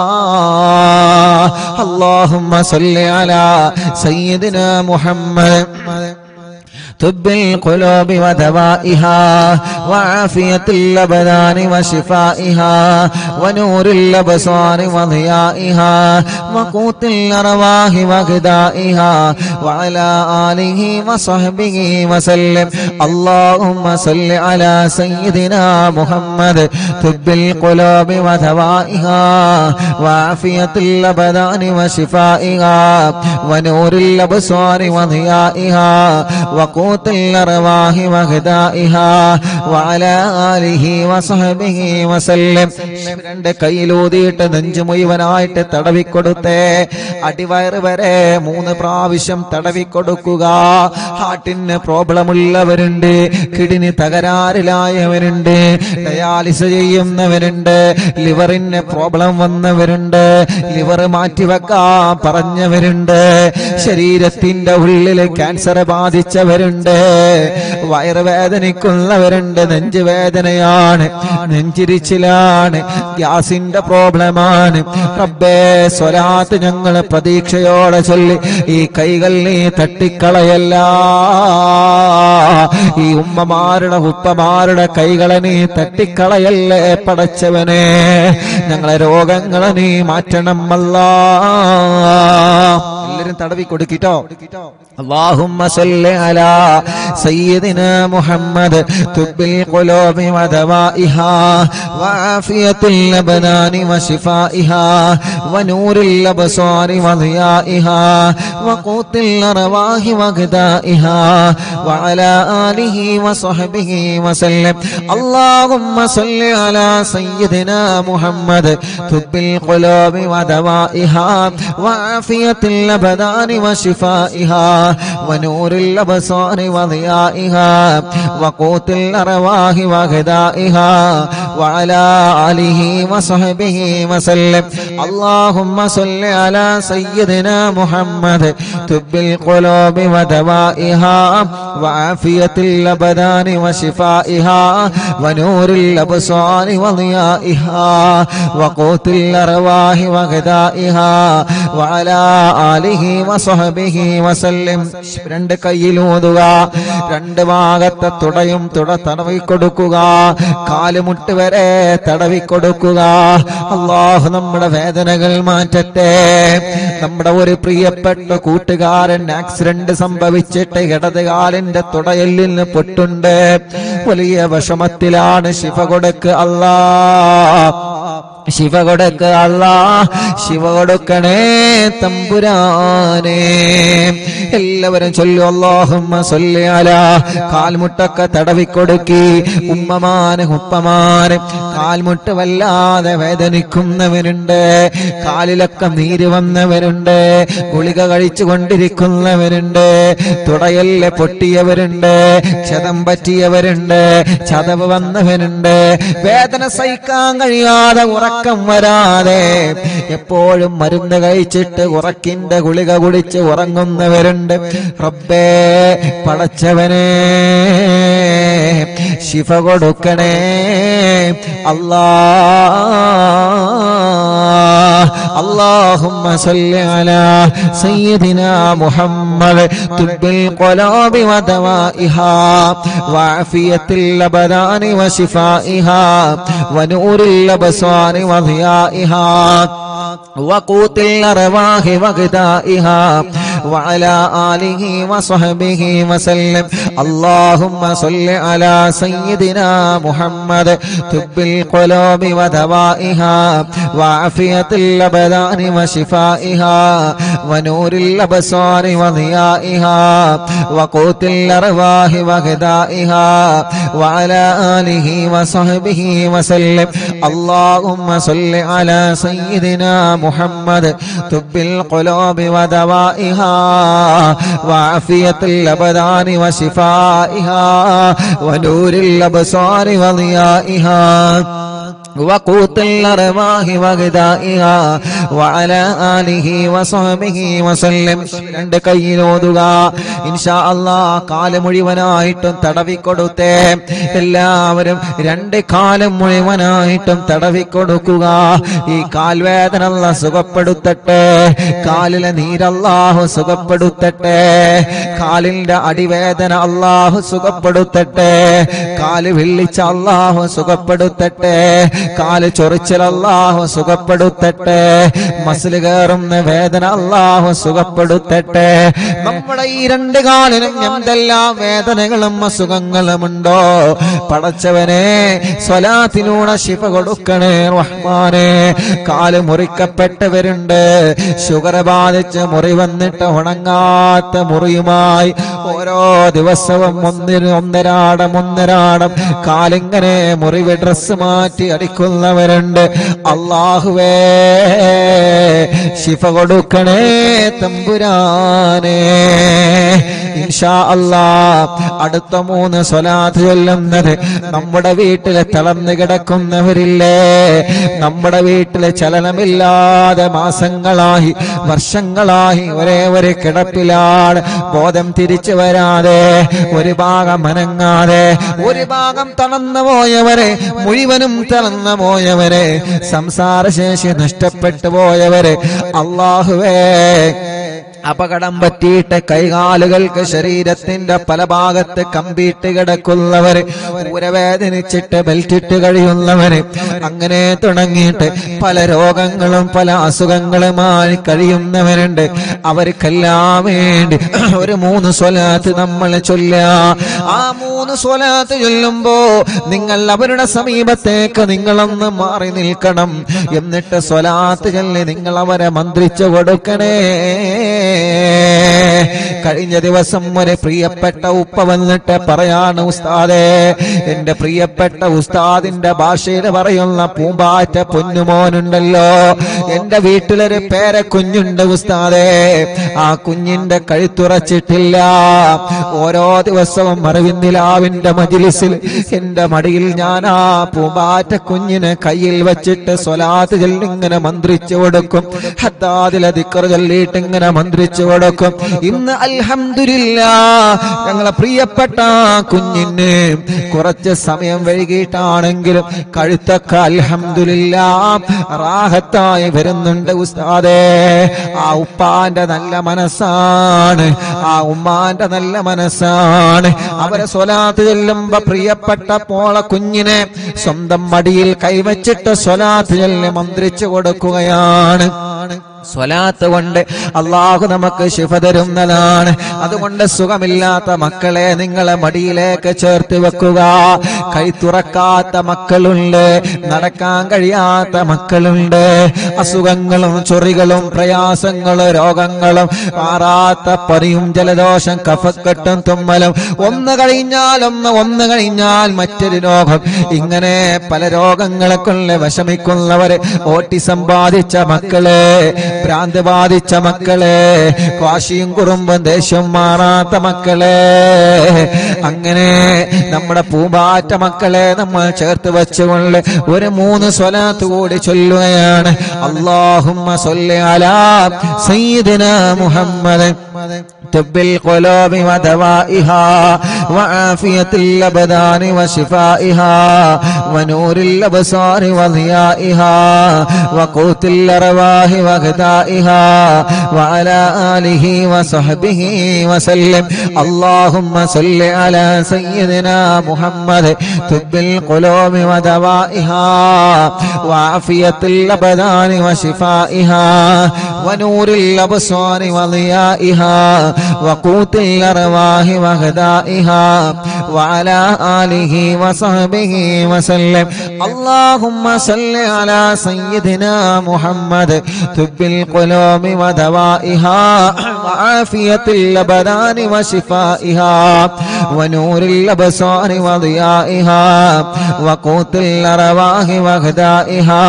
S1: അള്ളാഹുമ്മ സല്ലി അലാ സയ്യിദിന മുഹമ്മദ് طب القلوب ودوائها وعافية الأبدان وشفائها ونور الأبصار وضيائها وقوت الأرواح وغذائها وعلى آله وصحبه وسلم اللهم صل على سيدنا محمد طب القلوب ودوائها وعافية الأبدان وشفائها ونور الأبصار وضيائها وقوت الأرواح وغذائها وعلى آله وصحبه وسلم രണ്ട് കയ്യിലൂതിയിട്ട് നെഞ്ചു മുഴുവനായിട്ട് തടവിക്കൊടുത്തേ അടിവയറ് വരെ മൂന്ന് പ്രാവശ്യം തടവിക്കൊടുക്കുക ഹാർട്ടിന് പ്രോബ്ലം ഉള്ളവരുണ്ട് കിഡ്നി തകരാറിലായവരുണ്ട് ഡയാലിസ് ചെയ്യുന്നവരുണ്ട് ലിവറിന് പ്രോബ്ലം വന്നവരുണ്ട് ലിവർ മാറ്റിവെക്കാൻ പറഞ്ഞവരുണ്ട് ശരീരത്തിന്റെ ഉള്ളിൽ ക്യാൻസർ ബാധിച്ചവരുണ്ട് വയറുവേദനയ്ക്കുള്ളവരുണ്ട് നെഞ്ചുവേദനയാണ് നെഞ്ചിരിച്ചിലാണ് ഗ്യാസിന്റെ പ്രോബ്ലമാണ് റബ്ബേ സ്വലാത്ത് ഞങ്ങൾ പ്രതീക്ഷയോടെ ചൊല്ലി ഈ കൈകൾ നീ തട്ടിക്കളയല്ല ഈ ഉമ്മമാരുടെ ഉപ്പമാരുടെ കൈകളെ നീ തട്ടിക്കളയല്ലേ പടച്ചവനെ ഞങ്ങളെ രോഗങ്ങളെ നീ മാറ്റണം അല്ല എല്ലാരും തടവി കൊടുക്കിട്ടോ اللهم صل على سيدنا محمد طب القلوب ودوائها وعافية الأبدان وشفائها ونور الأبصار وضيائها وقوت الأرواح وغذائها وعلى آله وصحبه وسلم اللهم صل على سيدنا محمد طب القلوب ودوائها وعافية الأبدان وشفائها ونور الأبصار وضيائها وقوت الأرواح وغذائها وعلى آله وصحبه وسلم اللهم صل على سيدنا محمد طب القلوب ودوائها وعافية الأبدان وشفائها ونور الأبصار وضيائها وقوت الأرواح وغذائها وعلى آله وصحبه وسلم രണ്ട് കയ്യിലൂതുക രണ്ട് ഭാഗത്തെ തുടയും തുട തടവി കൊടുക്കുക കാലുമുട്ട് വരെ തടവി കൊടുക്കുക അള്ളാഹു നമ്മുടെ വേദനകൾ മാറ്റട്ടെ നമ്മുടെ ഒരു പ്രിയപ്പെട്ട കൂട്ടുകാരൻ ആക്സിഡന്റ് സംഭവിച്ചിട്ട് ഇടത് കാലിന്റെ തുടയലിന് പൊട്ടുണ്ട് വലിയ വിഷമത്തിലാണ് ശിവ കൊടുക്ക് അല്ലാ ശിവ കൊടുക്ക് അല്ലാ ശിവ കൊടുക്കണേ തമ്പുരാനേ എല്ലാവരും ചൊല്ലു അല്ലാഹുമ്മ സൊല്ലി അലാ കാൽമുട്ടൊക്കെ തടവിക്കൊടുക്കി ഉമ്മമാന് ഉപ്പമാന് കാൽമുട്ട് വല്ലാതെ വേദനിക്കുന്നവരുണ്ട് കാലിലൊക്കെ നീര് വന്നവരുണ്ട് ഗുളിക കഴിച്ചു കൊണ്ടിരിക്കുന്നവരുണ്ട് തുടയല്ല് പൊട്ടിയവരുണ്ട് ക്ഷതം പറ്റിയവരുണ്ട് ചതവ് വന്നവരുണ്ട് വേദന സഹിക്കാൻ കഴിയാതെ ഉറക്കം വരാതെ എപ്പോഴും മരുന്ന് കഴിച്ചിട്ട് ഉറക്കിന്റെ ഗുളിക കുടിച്ച് ഉറങ്ങുന്നവരുണ്ട് റബ്ബേ പടച്ചവനെ ശിഫ കൊടുക്കണേ അല്ലാ اللهم صل على سيدنا محمد طب القلوب ودوائها وعافية الأبدان وشفائها ونور الأبصار وضيائها وقوت الأرواح وغذائها وعلى آله وصحبه وسلم اللهم صل على سيدنا محمد طب القلوب ودوائها وعافية الأبدان وشفائها ونور الأبصار وضيائها وقوت الأرواح وغذائها وعلى آله وصحبه وسلم اللهم صل على سيدنا محمد طب القلوب ودوائها وعافية الأبدان وشفائها ونور الأبصار وضيائها وقوت الأرواح وغذائها وعلى آله وصحبه وسلم രണ്ട് കയ്യിലോതുക ഇൻഷാ അല്ലാ കാല് മുഴുവനായിട്ടും തടവിക്കൊടുത്തേ എല്ലാവരും രണ്ട് കാലം മുഴുവനായിട്ടും തടവിക്കൊടുക്കുക ഈ കാൽവേദന അല്ലാ സുഖപ്പെടുത്തട്ടെ കാലിലെ നീരല്ലാഹു സുഖപ്പെടുത്തട്ടെ കാലിന്റെ അടിവേദന അല്ലാഹു സുഖപ്പെടുത്തട്ടെ കാല് വിള്ളിച്ച അല്ലാഹു സുഖപ്പെടുത്തട്ടെ കാല് ചൊറിച്ചൽ അല്ലാഹു സുഖപ്പെടുത്തട്ടെ മസിൽ കയറുന്ന വേദന അല്ലാഹു സുഖപ്പെടുത്തട്ടെ നമ്മുടെ ഈ രണ്ട് കാലിനും എന്തെല്ലാം വേദനകളും അസുഖങ്ങളുമുണ്ടോ പടച്ചവനെ സ്വലാത്തിലൂടെ ശിഫ കൊടുക്കണേ റഹ്മാനെ കാല് മുറിക്കപ്പെട്ടവരുണ്ട് ഷുഗർ ബാധിച്ച് മുറി വന്നിട്ട് ഉണങ്ങാത്ത മുറിയുമായി ഓരോ ദിവസവും ഒന്നിന് ഒന്നരാടം ഒന്നരാടം കാലിങ്ങനെ മുറിവ് ഡ്രസ് മാറ്റി അടിക്കുന്നവരുണ്ട് അള്ളാഹുവേ ശിഫ കൊടുക്കണേ തമ്പുരാനേ ഇൻഷാ അല്ലാ അടുത്ത മൂന്ന് സ്വലാത്ത് ചൊല്ലുന്നത് നമ്മുടെ വീട്ടിലെ തളർന്നു കിടക്കുന്നവരില്ലേ നമ്മുടെ വീട്ടിലെ ചലനമില്ലാതെ മാസങ്ങളായി വർഷങ്ങളായി ഒരേ ഒരു കിടപ്പിലാണ് ബോധം തിരിച്ചു വരാതെ ഒരു ഭാഗം അനങ്ങാതെ ഒരു ഭാഗം തളർന്നു പോയവരെ മുഴുവനും തളർന്നു പോയവരെ സംസാരശേഷി നഷ്ടപ്പെട്ടു പോയവരെ അള്ളാഹുവേ അപകടം പറ്റിയിട്ട് കൈകാലുകൾക്ക് ശരീരത്തിന്റെ പല ഭാഗത്ത് കമ്പിയിട്ട് കിടക്കുന്നവര് ഉരവേദനിച്ചിട്ട് ബെൽറ്റിട്ട് കഴിയുന്നവര് അങ്ങനെ തുടങ്ങിയിട്ട് പല രോഗങ്ങളും പല അസുഖങ്ങളുമായി കഴിയുന്നവരുണ്ട് അവർക്കെല്ലാം വേണ്ടി ഒരു മൂന്ന് സ്വലാത്ത് നമ്മൾ ചൊല്ല ആ മൂന്ന് സ്വലാത്ത് ചൊല്ലുമ്പോ നിങ്ങൾ അവരുടെ സമീപത്തേക്ക് നിങ്ങളൊന്ന് മാറി നിൽക്കണം എന്നിട്ട് സ്വലാത്ത് ചൊല്ലി നിങ്ങൾ അവരെ മന്ത്രിച്ചു കൊടുക്കണേ കഴിഞ്ഞ ദിവസം ഒരു പ്രിയപ്പെട്ട ഉപ്പ വന്നിട്ട് പറയാണ് ഉസ്താദേ എന്റെ പ്രിയപ്പെട്ട ഉസ്താദിന്റെ ഭാഷയിൽ പറയുന്ന പൂമ്പാറ്റ പൊന്നുമോനുണ്ടല്ലോ എന്റെ വീട്ടിലൊരു പേര കുഞ്ഞുണ്ട് ഉസ്താദേ ആ കുഞ്ഞിന്റെ കഴുത്തുറച്ചിട്ടില്ല ഓരോ ദിവസവും മറവിന്ദിലാവിന്റെ മജിലിസിൽ എന്റെ മടിയിൽ ഞാൻ ആ പൂമ്പാറ്റ കുഞ്ഞിനെ കയ്യിൽ വെച്ചിട്ട് സ്വലാത്ത് ചൊല്ലി ഇങ്ങനെ മന്ത്രിച്ചു കൊടുക്കും ഹത്താതിലെ ദിക്കർ ചൊല്ലിയിട്ട് ഇങ്ങനെ മന്ത്രിച്ചു കൊടുക്കും ഇന്ന് അൽഹംദുലില്ല ഞങ്ങളെ പ്രിയപ്പെട്ട ആ കുഞ്ഞിന് കുറച്ച് സമയം വൈകിട്ടാണെങ്കിലും കഴുത്തൊക്കെ അൽഹംദുലില്ല റാഹത്തായി വരുന്നുണ്ട് ഉസ്താദേ ആ ഉപ്പാന്റെ നല്ല മനസ്സാണ് ആ ഉമ്മാന്റെ നല്ല മനസ്സാണ് അവരെ സ്വലാത്ത് ചെല്ലുമ്പോ പ്രിയപ്പെട്ട പോള കുഞ്ഞിനെ സ്വന്തം മടിയിൽ കൈവച്ചിട്ട് സ്വലാത്ത് ചൊല്ലി മന്ത്രിച്ചു കൊടുക്കുകയാണ് സ്വലാത്ത് കൊണ്ട് അള്ളാഹു നമുക്ക് ശിഫ തരുന്നതാണ് അതുകൊണ്ട് സുഖമില്ലാത്ത മക്കളെ നിങ്ങളെ മടിയിലേക്ക് ചേർത്ത് വെക്കുക കൈ തുറക്കാത്ത മക്കളുണ്ട് നടക്കാൻ കഴിയാത്ത മക്കളുണ്ട് അസുഖങ്ങളും ചൊറികളും പ്രയാസങ്ങളും രോഗങ്ങളും മാറാത്ത പനിയും ജലദോഷം കഫക്കെട്ടും തുമ്മലും ഒന്ന് കഴിഞ്ഞാൽ ഒന്ന് ഒന്ന് കഴിഞ്ഞാൽ മറ്റൊരു രോഗം ഇങ്ങനെ പല രോഗങ്ങളെ കൊണ്ട് വിഷമിക്കുന്നവര് ഓട്ടിസം ബാധിച്ച മക്കളെ ഭ്രാന്ത് ബാധിച്ച മക്കളെ വാശിയും കുറുമ്പും ദേഷ്യം മാറാത്ത മക്കളെ അങ്ങനെ നമ്മുടെ പൂമ്പാറ്റ മക്കളെ നമ്മൾ ചേർത്ത് വെച്ചുകൊണ്ട് ഒരു മൂന്ന് സ്വലാത്ത് കൂടി ചൊല്ലുകയാണ് അള്ളാഹുമ്മ സൊല്ലി അലാ സയ്യിദിന മുഹമ്മദ് طب القلوب ودوائها وعافية الأبدان وشفائها ونور الأبصار وضيائها وقوت الأرواح وغذائها وعلى آله وصحبه وسلم اللهم صل على سيدنا محمد طب القلوب ودوائها وعافية الأبدان وشفائها ونور الأبصار وضيائها وقوت الأرواح وغذائها وعلى آله وصحبه وسلم اللهم صل على سيدنا محمد طب القلوب ودوائها وعافية الأبدان وشفائها ونور الأبصار وضيائها وقوت الأرواح وغذائها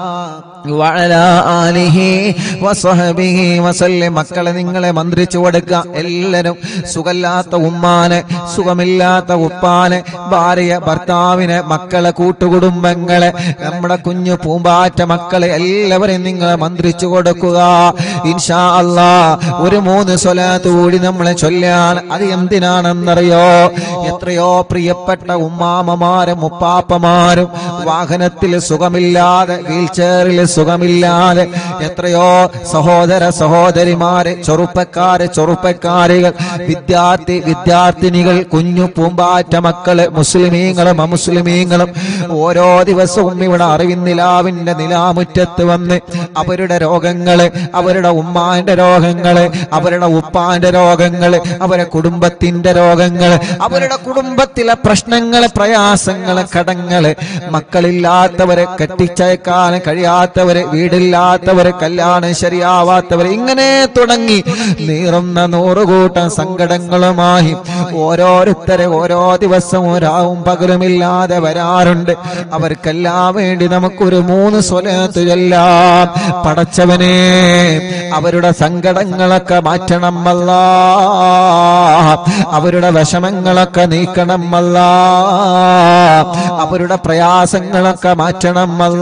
S1: വഅലാ ആലിഹി വസഹബിഹി വസല്ലം മക്കളെ നിങ്ങളെ മന്ത്രിച്ചു കൊടുക്കുക എല്ലാരും സുഖമില്ലാത്ത ഉമ്മാനെ സുഖമില്ലാത്ത ഉപ്പാനെ ഭാര്യ ഭർത്താവിനെ മക്കളെ കൂട്ടുകുടുംബങ്ങളെ നമ്മുടെ കുഞ്ഞു പൂമ്പാറ്റ മക്കളെ എല്ലാവരെയും നിങ്ങളെ മന്ത്രിച്ചു കൊടുക്കുക ഇൻഷാ അല്ലാ ഒരു മൂന്ന് സ്വലാത്ത് കൂടി നമ്മളെ ചൊല്ലാൻ അത് എന്തിനാണെന്നറിയോ എത്രയോ പ്രിയപ്പെട്ട ഉമ്മാമമാരും ഉപ്പാപ്പമാരും വാഹനത്തിൽ സുഖമില്ലാതെ വീൽ ചെയറിൽ സുഖമില്ലാതെ എത്രയോ സഹോദര സഹോദരിമാര് ചെറുപ്പക്കാര് ചെറുപ്പക്കാരികൾ വിദ്യാർത്ഥി വിദ്യാർത്ഥിനികൾ കുഞ്ഞു പൂമ്പാറ്റ മക്കള് മുസ്ലിമീങ്ങളും അമുസ്ലിമീങ്ങളും ഓരോ ദിവസവും ഇവിടെ അറിവിൻ നിലാവിന്റെ നിലാമുറ്റത്ത് വന്ന് അവരുടെ രോഗങ്ങള് അവരുടെ ഉമ്മാന്റെ രോഗങ്ങള് അവരുടെ ഉപ്പാന്റെ രോഗങ്ങള് അവരുടെ കുടുംബത്തിന്റെ രോഗങ്ങള് അവരുടെ കുടുംബത്തിലെ പ്രശ്നങ്ങള് പ്രയാസങ്ങള് കടങ്ങള് മക്കളില്ലാത്തവരെ കെട്ടിച്ചയക്കാൻ കഴിയാത്തവര് വീടില്ലാത്തവര് കല്യാണം ശരിയാവാത്തവര് ഇങ്ങനെ തുടങ്ങി നീറുന്ന നൂറുകൂട്ടം സങ്കടങ്ങളുമായി ഓരോരുത്തരെ ഓരോ ദിവസവും രാവും പകലുമില്ലാതെ വരാറുണ്ട് അവർക്കെല്ലാം വേണ്ടി നമുക്കൊരു മൂന്ന് സ്വലത്ത് ചൊല്ലാം പടച്ചവനെ അവരുടെ സങ്കടങ്ങളൊക്കെ മാറ്റണം അല്ല അവരുടെ വിഷമങ്ങളൊക്കെ നീക്കണം അല്ല അവരുടെ പ്രയാസങ്ങളൊക്കെ മാറ്റണം അല്ല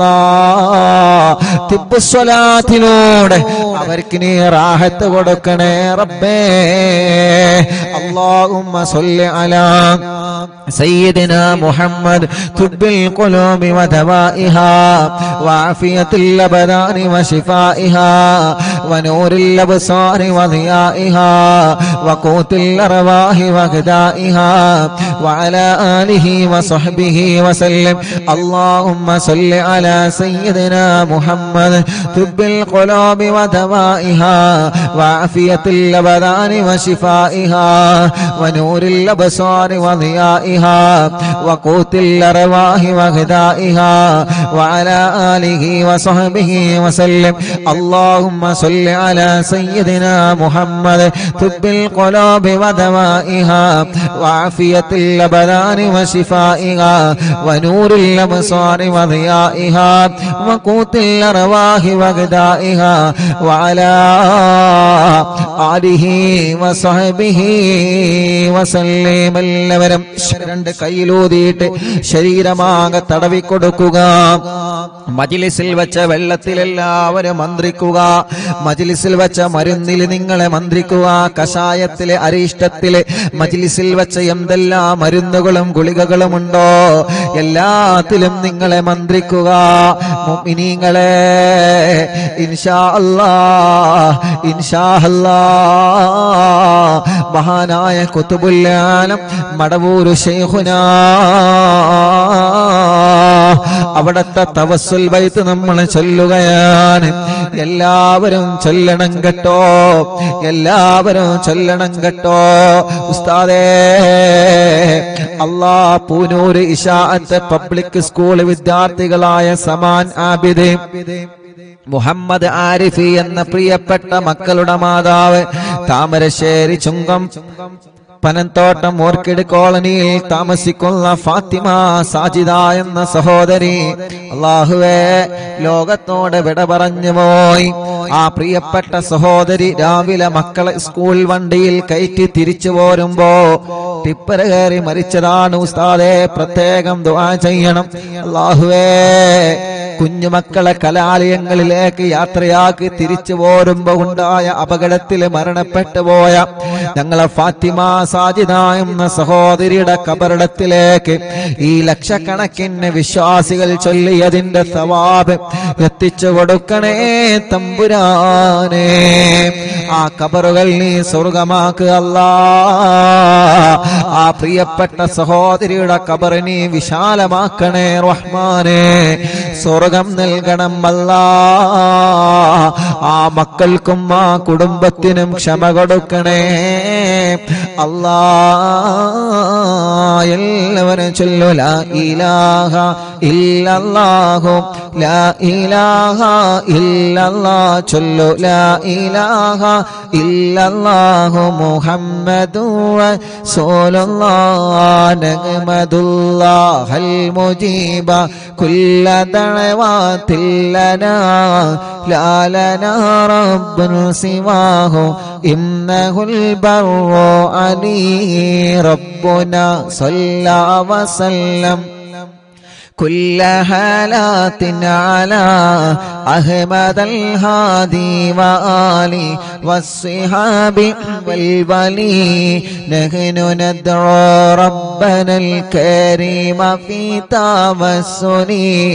S1: തിബുസ്വലാത്തിലൂടെ അവർക്ക് നീ റാഹത്ത് കൊടുക്കണേ റബ്ബേ അല്ലാഹുമ്മ സല്ലി അലാ سيدنا محمد طب القلوب ودوائها وعافية الأبدان وشفائها ونور الأبصار وضيائها وقوت الأرواح وغذائها وعلى آله وصحبه وسلم اللهم صل على سيدنا محمد طب القلوب ودوائها وعافية الأبدان وشفائها ونور الأبصار وضيائها وقوت الأرواح وغذائها وعلى آله وصحبه وسلم اللهم صل على سيدنا محمد طب القلوب ودوائها وعافية الأبدان وشفائها ونور الأبصار وضيائها وقوت الأرواح وغذائها وعلى آله وصحبه وسلم എല്ലാവരും രണ്ട് കയ്യിലൂതിയിട്ട് ശരീരമാകെ തടവിക്കൊടുക്കുക മജിലിസിൽ വെച്ച വെള്ളത്തിൽ എല്ലാവരും മന്ത്രിക്കുക മജിലിസിൽ വെച്ച മരുന്നിൽ നിങ്ങളെ മന്ത്രിക്കുക കഷായത്തിലെ അരിഷ്ടത്തിലെ മജിലിസിൽ വെച്ച എന്തെല്ലാം മരുന്നുകളും ഗുളികകളും ഉണ്ടോ എല്ലാത്തിലും നിങ്ങളെ മന്ത്രിക്കുക മുഅ്മിനീങ്ങളെ ഇൻഷാ അല്ലാ ഇൻഷാ അല്ലാ മഹാനായ കുത്തുബുല്ലാനം മടവൂരു ശൈഖുനാ അവിടത്തെ തവസ്സുൽ ബൈത്ത് നമ്മൾ ചൊല്ലുകയാണ് എല്ലാവരും ചൊല്ലണം കേട്ടോ എല്ലാവരും ചൊല്ലണം കേട്ടോ ഉസ്താദേ അള്ളാ പൂനൂര് ഇഷാഅത്ത് പബ്ലിക് സ്കൂൾ വിദ്യാർത്ഥികളായ സമാൻ ആബിദ് മുഹമ്മദ് ആരിഫി എന്ന പ്രിയപ്പെട്ട മക്കളുടെ മാതാവ് താമരശ്ശേരി ചുങ്കം പനന്തോട്ടം ഓർക്കിഡ് കോളനിയിൽ താമസിക്കുന്ന ഫാത്തിമ സാജിദ എന്ന സഹോദരി അള്ളാഹുവേ ലോകത്തോട് വിട പറഞ്ഞു പോയി ആ പ്രിയപ്പെട്ട സഹോദരി രാവിലെ മക്കളെ സ്കൂൾ വണ്ടിയിൽ കയറ്റി തിരിച്ചു പോരുമ്പോ ടിപ്പർ കയറി മരിച്ചതാണ് ഉസ്താദെ പ്രത്യേകം ദുആ ചെയ്യണം അള്ളാഹുവേ കുഞ്ഞുമക്കളെ കലാലയങ്ങളിലേക്ക് യാത്രയാക്കി തിരിച്ചു പോരുമ്പോ ഉണ്ടായ അപകടത്തിൽ മരണപ്പെട്ടു പോയ ഞങ്ങളെ ഫാത്തിമ സാജിദ എന്ന സഹോദരിയുടെ കബറിടത്തിലേക്ക് ഈ ലക്ഷക്കണക്കിന് വിശ്വാസികൾ ചൊല്ലിയതിന്റെ സവാബ് എത്തിച്ചു കൊടുക്കണേ തമ്പുരാനേ ആ കബറുകൾ നീ സ്വർഗമാക്കുക അല്ലാ ആ പ്രിയപ്പെട്ട സഹോദരിയുടെ കബറ് നീ വിശാലമാക്കണേ റഹ്മാനെ സ്വർഗം നൽകണം അല്ലാ ആ മക്കൾക്കും ആ കുടുംബത്തിനും ക്ഷമ കൊടുക്കണേ അല്ലാ എല്ലാവരും ചൊല്ലു ലാ ഇലാഹ ഇല്ലല്ലാഹു ലാ ഇലാഹ ഇല്ലല്ലാ ചൊല്ലു ലാ ഇലാഹ ഇല്ലല്ലാഹു മുഹമ്മദു റസൂലുള്ളാഹ് നഹ്മദുല്ലാഹൽ മുജീബ കുല്ല ദഅവാതിൽ ലനാ ലാ ലനാ റബ്ബുൻ സിവാഹു ഇന്നഹുൽ ബർറു അലീ റബ്ബുനാ സല്ലാ വസല്ലം كل حالات على أحمد الهادي وآله والصحاب والولي نحن ندعو ربنا الكريم في توسل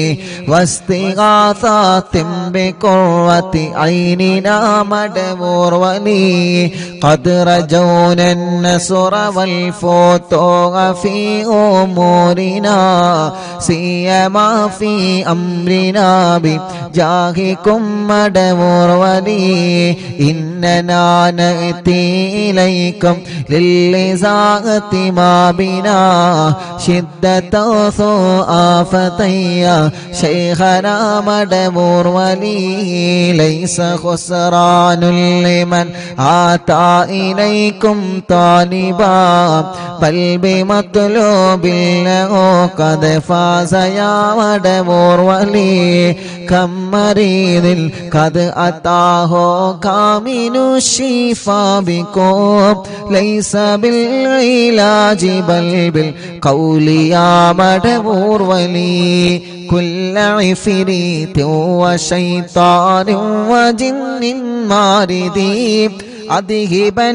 S1: واستغاثات بقرة عيننا مدبور ولي قد رجونا النصر والفتوح في أمورنا سيما في أمرنا بجاهكم مدبور ولي إننا نأتي إليكم للإزاغة ما بنا شدة سوء آفتي شيخنا مدبور ولي ليس خسران لمن آتى إليكم طالبا بل بمطلوب له قد فاز يا مدبور ولي كم مريض قد أتاه كامل الشفاء بكم ليس بالعلاج بل بالقول يا مدبور ولي كل عفريت وشيطان وجن ماردي أذهبا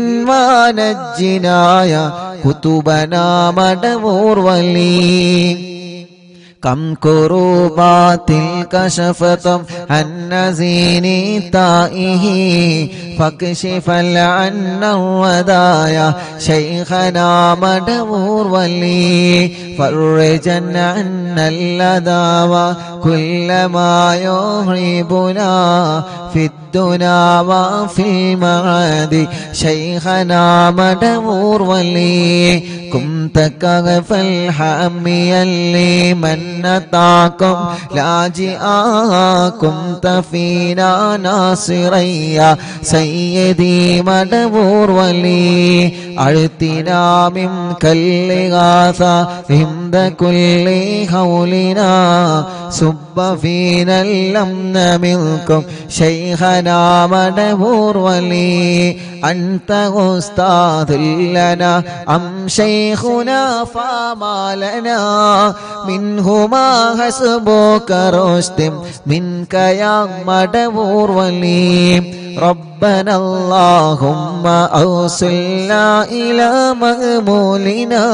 S1: ونجنا يا كتبنا مدبور ولي كم كروبات كشفت عن نزين تائه فاكشف عنا الودايا شيخنا مدبور ولي فرجا عنا اللذاوى كل ما يهربنا في الدنا وفي المعاد شيخنا مدبور ولي كنت كغف الحامي لمن نطاكم لاجئا كنت فينا ناصريا سيدي مدبور ولي أعتنا منك اللغاثة عند كل هولنا سب فينا الأمن منكم شيخنا مدبور ولي أنت أستاذ لنا أم شيخنا فما لنا منهما حسبك رشد منك يا مدبور ولي ربنا اللهم أوصلنا إلى مأمولنا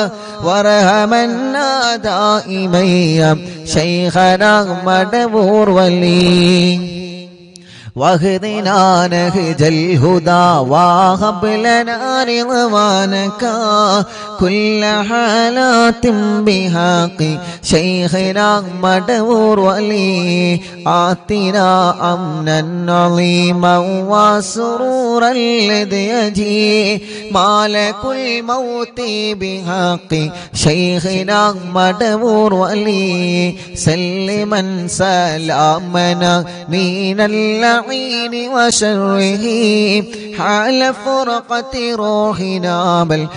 S1: وارحمنا دائما يا شيخنا مدبور ولي واهدنا نهج الهدى وهب لنا رضوانك كل حالات بحق شيخنا مدور ولي آتنا أمنا عظيما وسرورا الذي يجي مالك الموت بحق شيخنا مدور ولي سلما سلامنا من اللعين وشره حال فرقة روحنا بل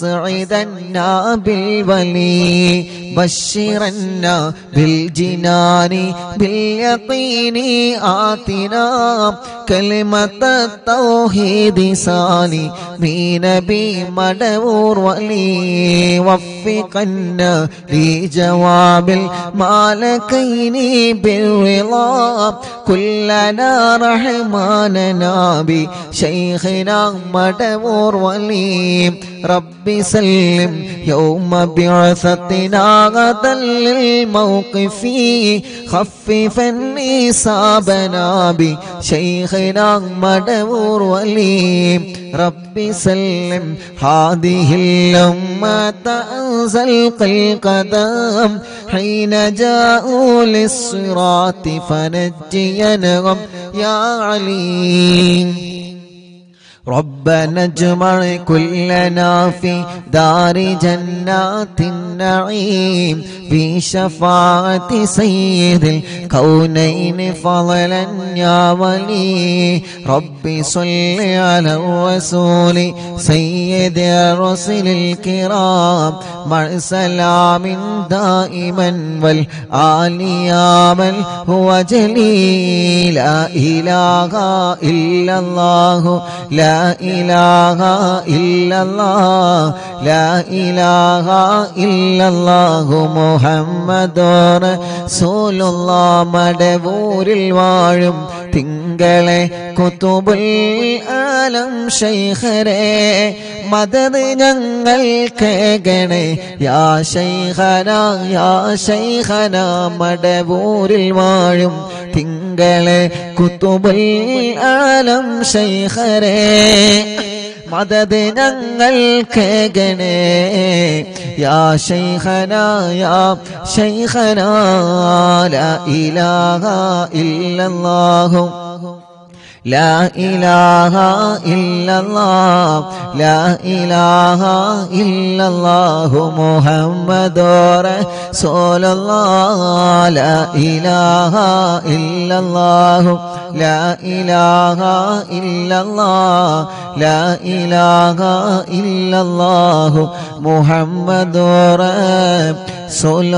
S1: أسعدنا بالولي بشرنا بالجنان باليقين آتنا كلمة التوحيد سالي من نبي مدور ولي وفقنا لجواب المالكين بالرضا كلنا رحماننا بشيخنا مدور ولي رب سلم يوم بعثتنا غدا للموقف خففا إصابنا بشيخنا مدور ولي رب سلم هذه الأمة أنزل القدم حين جاءوا للصراط فنجينهم يا عليم ربنا اجمع كلنا في دار جنات النعيم بشفاعة سيد الكونين فضلا يا ولي ربي صل على الرسول سيد الرسل الكرام مع سلام دائما والآل يا من هو جليل لا إله إلا الله لا إله إلا الله لا إله إلا الله محمد رسول الله മടവൂരിൽ വാഴും തിങ്കളെ കുത്തുബുൽ ആലം ശൈഖരെ മദത് ഞങ്ങൾ കേകണേ യാ ശൈഖന യാ ശൈഖന മടവൂരിൽ വാഴും തിങ്കളെ കുത്തുബുൽ ആലം ശൈഖരെ മദത് ഞങ്ങൾ കേകണേ യാ ശൈഖന യാ ശൈഖന ലാ ഇലാഹ ഇല്ലല്ലാഹു لا إله إلا الله لا إله إلا الله محمد رسول الله لا إله إلا الله لا إله إلا الله لا إله إلا الله محمد رسول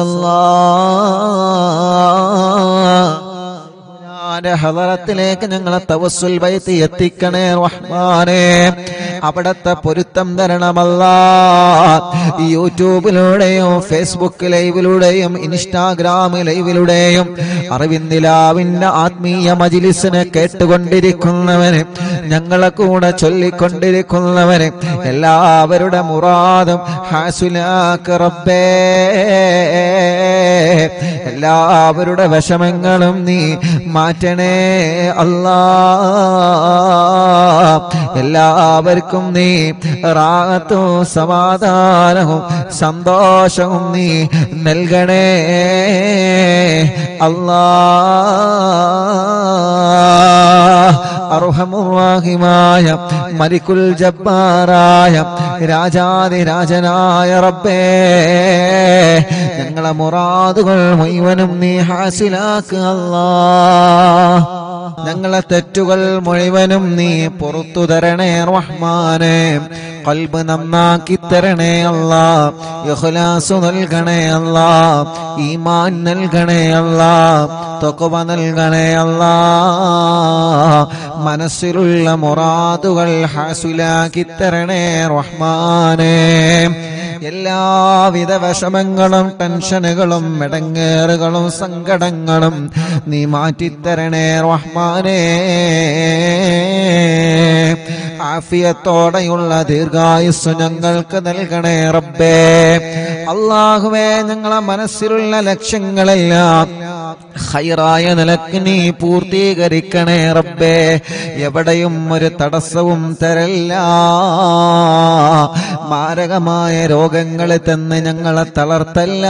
S1: الله റഹ്മാന്റെ ഹലറത്തിലേക്ക് ഞങ്ങളെ തവസ്സുൽ ബൈത്ത് എത്തിക്കണേ റഹ്മാനെ അവിടത്തെ പൊരുത്തം തരണമല്ല ഈ യൂട്യൂബിലൂടെയും ഫേസ്ബുക്ക് ലൈവിലൂടെയും ഇൻസ്റ്റാഗ്രാം ലൈവിലൂടെയും അറിവിന്ദിലാവിന്റെ ആത്മീയ മജിലിസിനെ കേട്ടുകൊണ്ടിരിക്കുന്നവന് ഞങ്ങളെ കൂടെ ചൊല്ലിക്കൊണ്ടിരിക്കുന്നവന് എല്ലാവരുടെ മുറാദും ഹാസുലാക്ക് റബ്ബേ എല്ലാവരുടെ വിഷമങ്ങളും നീ മാറ്റണേ അല്ലാ എല്ലാവർക്കും നീ റാഹത്തും സമാധാനവും സന്തോഷവും നീ നൽകണേ അല്ലാ അർഹമുറാഹിമായ മലിക്കുൽ ജബ്ബാറായ രാജാതിരാജനായ റബ്ബേ ഞങ്ങളെ മുറാദുകൾ മുഴുവനും നീ ഹാസിലാക്കുക അല്ലാ ഞങ്ങളെ തെറ്റുകൾ മുഴുവനും നീ പുറത്തു തരണേ റഹ്മാനെ കൽബ് നന്നാക്കി തരണേ അല്ല ഇഖ്ലാസ് നൽകണേ അല്ല ഈമാൻ നൽകണേ അല്ല തൊക്കുവ നൽകണേ അല്ല മനസ്സിലുള്ള മുറാദുകൾ ഹാസുലാക്കി തരണേ റഹ്മാനെ എല്ലാവിധ വിഷമങ്ങളും ടെൻഷനുകളും മെടങ്ങേറുകളും സങ്കടങ്ങളും നീ മാറ്റിത്തരണേ റഹ്മാനേ ആഫിയത്തോടെയുള്ള ദീർഘായുസ് ഞങ്ങൾക്ക് നൽകണേ റബ്ബേ അള്ളാഹുവേ ഞങ്ങളെ മനസ്സിലുള്ള ലക്ഷ്യങ്ങളെല്ലാം ഹൈറായ നിലക്ക് നീ പൂർത്തീകരിക്കണേ റബ്ബേ എവിടെയും ഒരു തടസ്സവും തരല്ല മാരകമായ രോഗങ്ങൾ തന്ന് ഞങ്ങളെ തളർത്തല്ല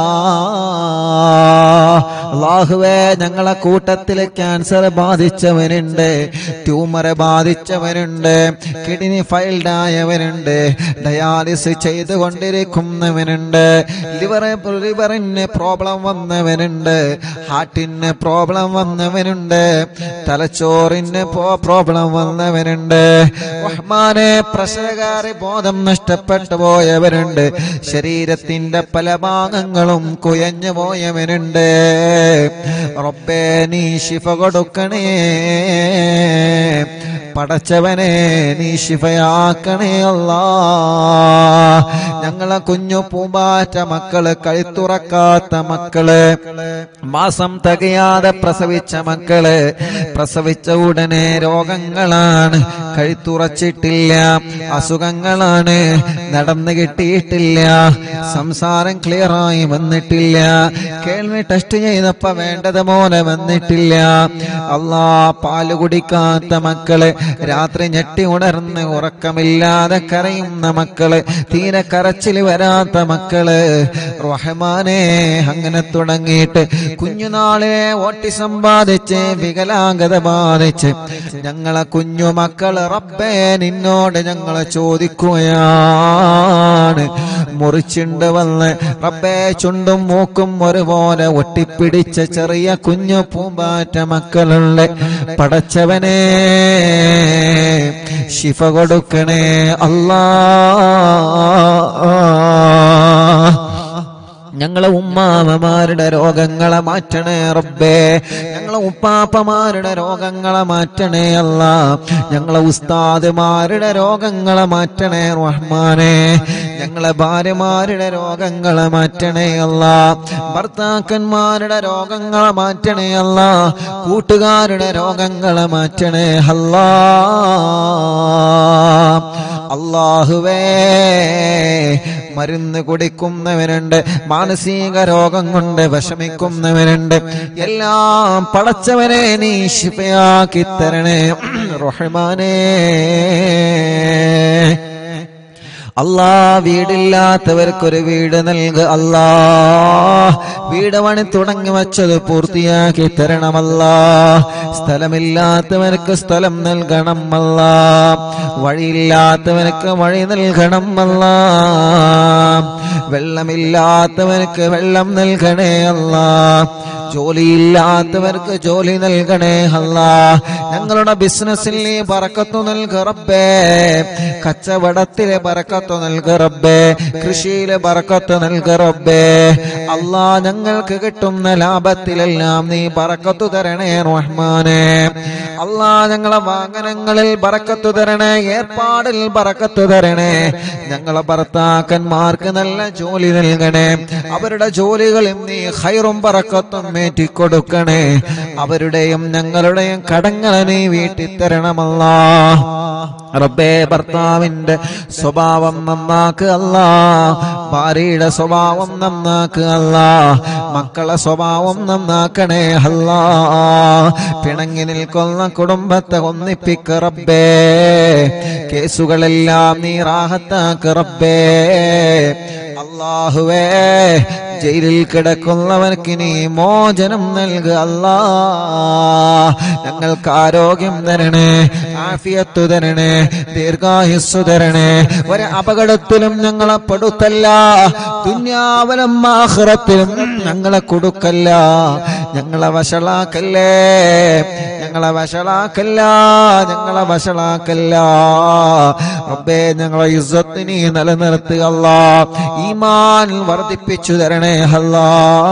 S1: അള്ളാഹുവേ ഞങ്ങളെ കൂട്ടത്തിൽ ക്യാൻസർ ബാധിച്ചവനുണ്ട് ട്യൂമർ ബാധിച്ചവനുണ്ട് കിഡ്നി ഫൈൽഡ് ആയവനുണ്ട് ഡയാലിസ് ചെയ്തുകൊണ്ടിരിക്കുന്നവനുണ്ട് ലിവർ ലിവറിന് പ്രോബ്ലം വന്നവനുണ്ട് ഹാർട്ടിന് പ്രോബ്ലം വന്നവനുണ്ട് തലച്ചോറിന് പ്രോബ്ലം വന്നവനുണ്ട് റഹ്മാനെ പ്രഷകാരി ബോധം നഷ്ടപ്പെട്ടു പോയവരുണ്ട് ശരീരത്തിന്റെ പല ഭാഗങ്ങളും കുയഞ്ഞു പോയവനുണ്ട് റബ്ബേ നീ ശിഫ കൊടുക്കണേ പടച്ചവനെ നീ ശിഫയാക്കണേ അല്ലാ ഞങ്ങളെ കുഞ്ഞു പൂമ്പാറ്റ മക്കള് കഴുത്തുറക്കാത്ത മക്കള് മാസം തികയാതെ പ്രസവിച്ച മക്കള് പ്രസവിച്ച ഉടനെ രോഗങ്ങളാണ് കഴുത്തുറച്ചിട്ടില്ല അസുഖങ്ങളാണ് നടന്നു കിട്ടിയിട്ടില്ല സംസാരം ക്ലിയറായി വന്നിട്ടില്ല കേൾവി ടെസ്റ്റ് ചെയ്തപ്പോ വേണ്ടത് മോനെ വന്നിട്ടില്ല അല്ലാ പാല് കുടിക്കാത്ത മക്കള് രാത്രി ഞെട്ടി ഉണർന്ന് ഉറക്കമില്ലാതെ കരയുന്ന മക്കള് തീരെ കരച്ചിൽ വരാത്ത മക്കള് റഹ്മാനെ അങ്ങനെ തുടങ്ങിയിട്ട് കുഞ്ഞുനാളെ ഓട്ടിസം ബാധിച്ച് വികലാംഗത ബാധിച്ച് ഞങ്ങളെ കുഞ്ഞു മക്കള് റബ്ബേ നിന്നോട് ഞങ്ങളെ ചോദിക്കുകയാണ് മുറിച്ചുണ്ട് വന്ന് റബ്ബേ ചുണ്ടും മൂക്കും ഒരുപോലെ ഒട്ടിപ്പിടിച്ച ചെറിയ കുഞ്ഞു പൂമ്പാറ്റ മക്കളുണ്ട് പടച്ചവനെ ശിഫ കൊടുക്കണേ അല്ലാ ഞങ്ങളെ ഉമ്മാമമാരുടെ രോഗങ്ങളെ മാറ്റണേ റബ്ബേ ഞങ്ങളെ ഉപ്പാപ്പമാരുടെ രോഗങ്ങളെ മാറ്റണേ അല്ല ഞങ്ങളെ ഉസ്താദുമാരുടെ രോഗങ്ങളെ മാറ്റണേ റഹ്മാനെ ഞങ്ങളെ ഭാര്യമാരുടെ രോഗങ്ങളെ മാറ്റണേ അല്ല ഭർത്താക്കന്മാരുടെ രോഗങ്ങളെ മാറ്റണേ അല്ല കൂട്ടുകാരുടെ രോഗങ്ങളെ മാറ്റണേ അല്ലാ അള്ളാഹുവേ മരുന്ന് കുടിക്കുന്നവനുണ്ട് മാനസിക രോഗം കൊണ്ട് വിഷമിക്കുന്നവനുണ്ട് എല്ലാം പടച്ചവനെ നീ ശിഫയാക്കി തരണേ റഹ്മാനേ അല്ലാ വീടില്ലാത്തവർക്കൊരു വീട് നൽക അല്ലാ വീട് പണി തുടങ്ങി വച്ചത് പൂർത്തിയാക്കി തരണമല്ല സ്ഥലമില്ലാത്തവർക്ക് സ്ഥലം നൽകണം അല്ല വഴിയില്ലാത്തവർക്ക് വഴി നൽകണം അല്ല വെള്ളമില്ലാത്തവർക്ക് വെള്ളം നൽകണേ അല്ല ജോലിയില്ലാത്തവർക്ക് ജോലി നൽകണേ അല്ല ഞങ്ങളുടെ ബിസിനസ്സിൽ നീ പറക്കത്തു നൽക റബ്ബേ കച്ചവടത്തിലെ പറക്കത്തു നൽക റബ്ബേ കൃഷിയിലെ പറക്കത്ത് നൽക റബ്ബേ അല്ലാ ഞങ്ങൾക്ക് കിട്ടുന്ന ലാഭത്തിലെല്ലാം നീ പറക്കത്തു തരണേ റഹ്മാനെ അല്ലാ ഞങ്ങളെ വാഹനങ്ങളിൽ പറക്കത്തു തരണേ ഏർപ്പാടിൽ പറക്കത്തു തരണേ ഞങ്ങളെ ഭർത്താക്കന്മാർക്ക് നല്ല ജോലി നൽകണേ അവരുടെ ജോലികളിൽ നീ ഹൈറും പറക്കത്തും ഏറ്റിക്കൊടുക്കണേ അവരുടെയും ഞങ്ങളുടെയും കടങ്ങളെ നീ വീട്ടിത്തരണമല്ല റബ്ബേ ഭർത്താവിന്റെ സ്വഭാവം നന്നാക്കുക അല്ലാ ഭാര്യയുടെ സ്വഭാവം നന്നാക്കുക അല്ലാ മക്കളെ സ്വഭാവം നന്നാക്കണേ അല്ലാ പിണങ്ങി നിൽക്കുന്ന കുടുംബത്തെ ഒന്നിപ്പിക്ക റബ്ബേ കേസുകളെല്ലാം നീ റാഹത്താക്ക റബ്ബേ അള്ളാഹുവേ ജയിലിൽ കിടക്കുന്നവർക്ക് നീ മോചനം നൽകുക അല്ലാ ഞങ്ങൾക്ക് ആരോഗ്യം തരണേ ആഫിയത്ത് തരണേ ദീർഘായുസ് തരണേ ഒരു അപകടത്തിലും ഞങ്ങളെ പെടുത്തല്ല ദുന്യാവലും ആഹ്റത്തിലും ഞങ്ങളെ കൊടുക്കല്ല ഞങ്ങളെ വഷളാക്കല്ലേ ഞങ്ങളെ വഷളാക്കല്ല ഞങ്ങളെ വഷളാക്കല്ല റബ്ബേ ഞങ്ങളെ ഇസ്സത്ത് നീ നിലനിർത്തുക അല്ലാ ഈമാൻ വർദ്ധിപ്പിച്ചു തരണേ അല്ലാ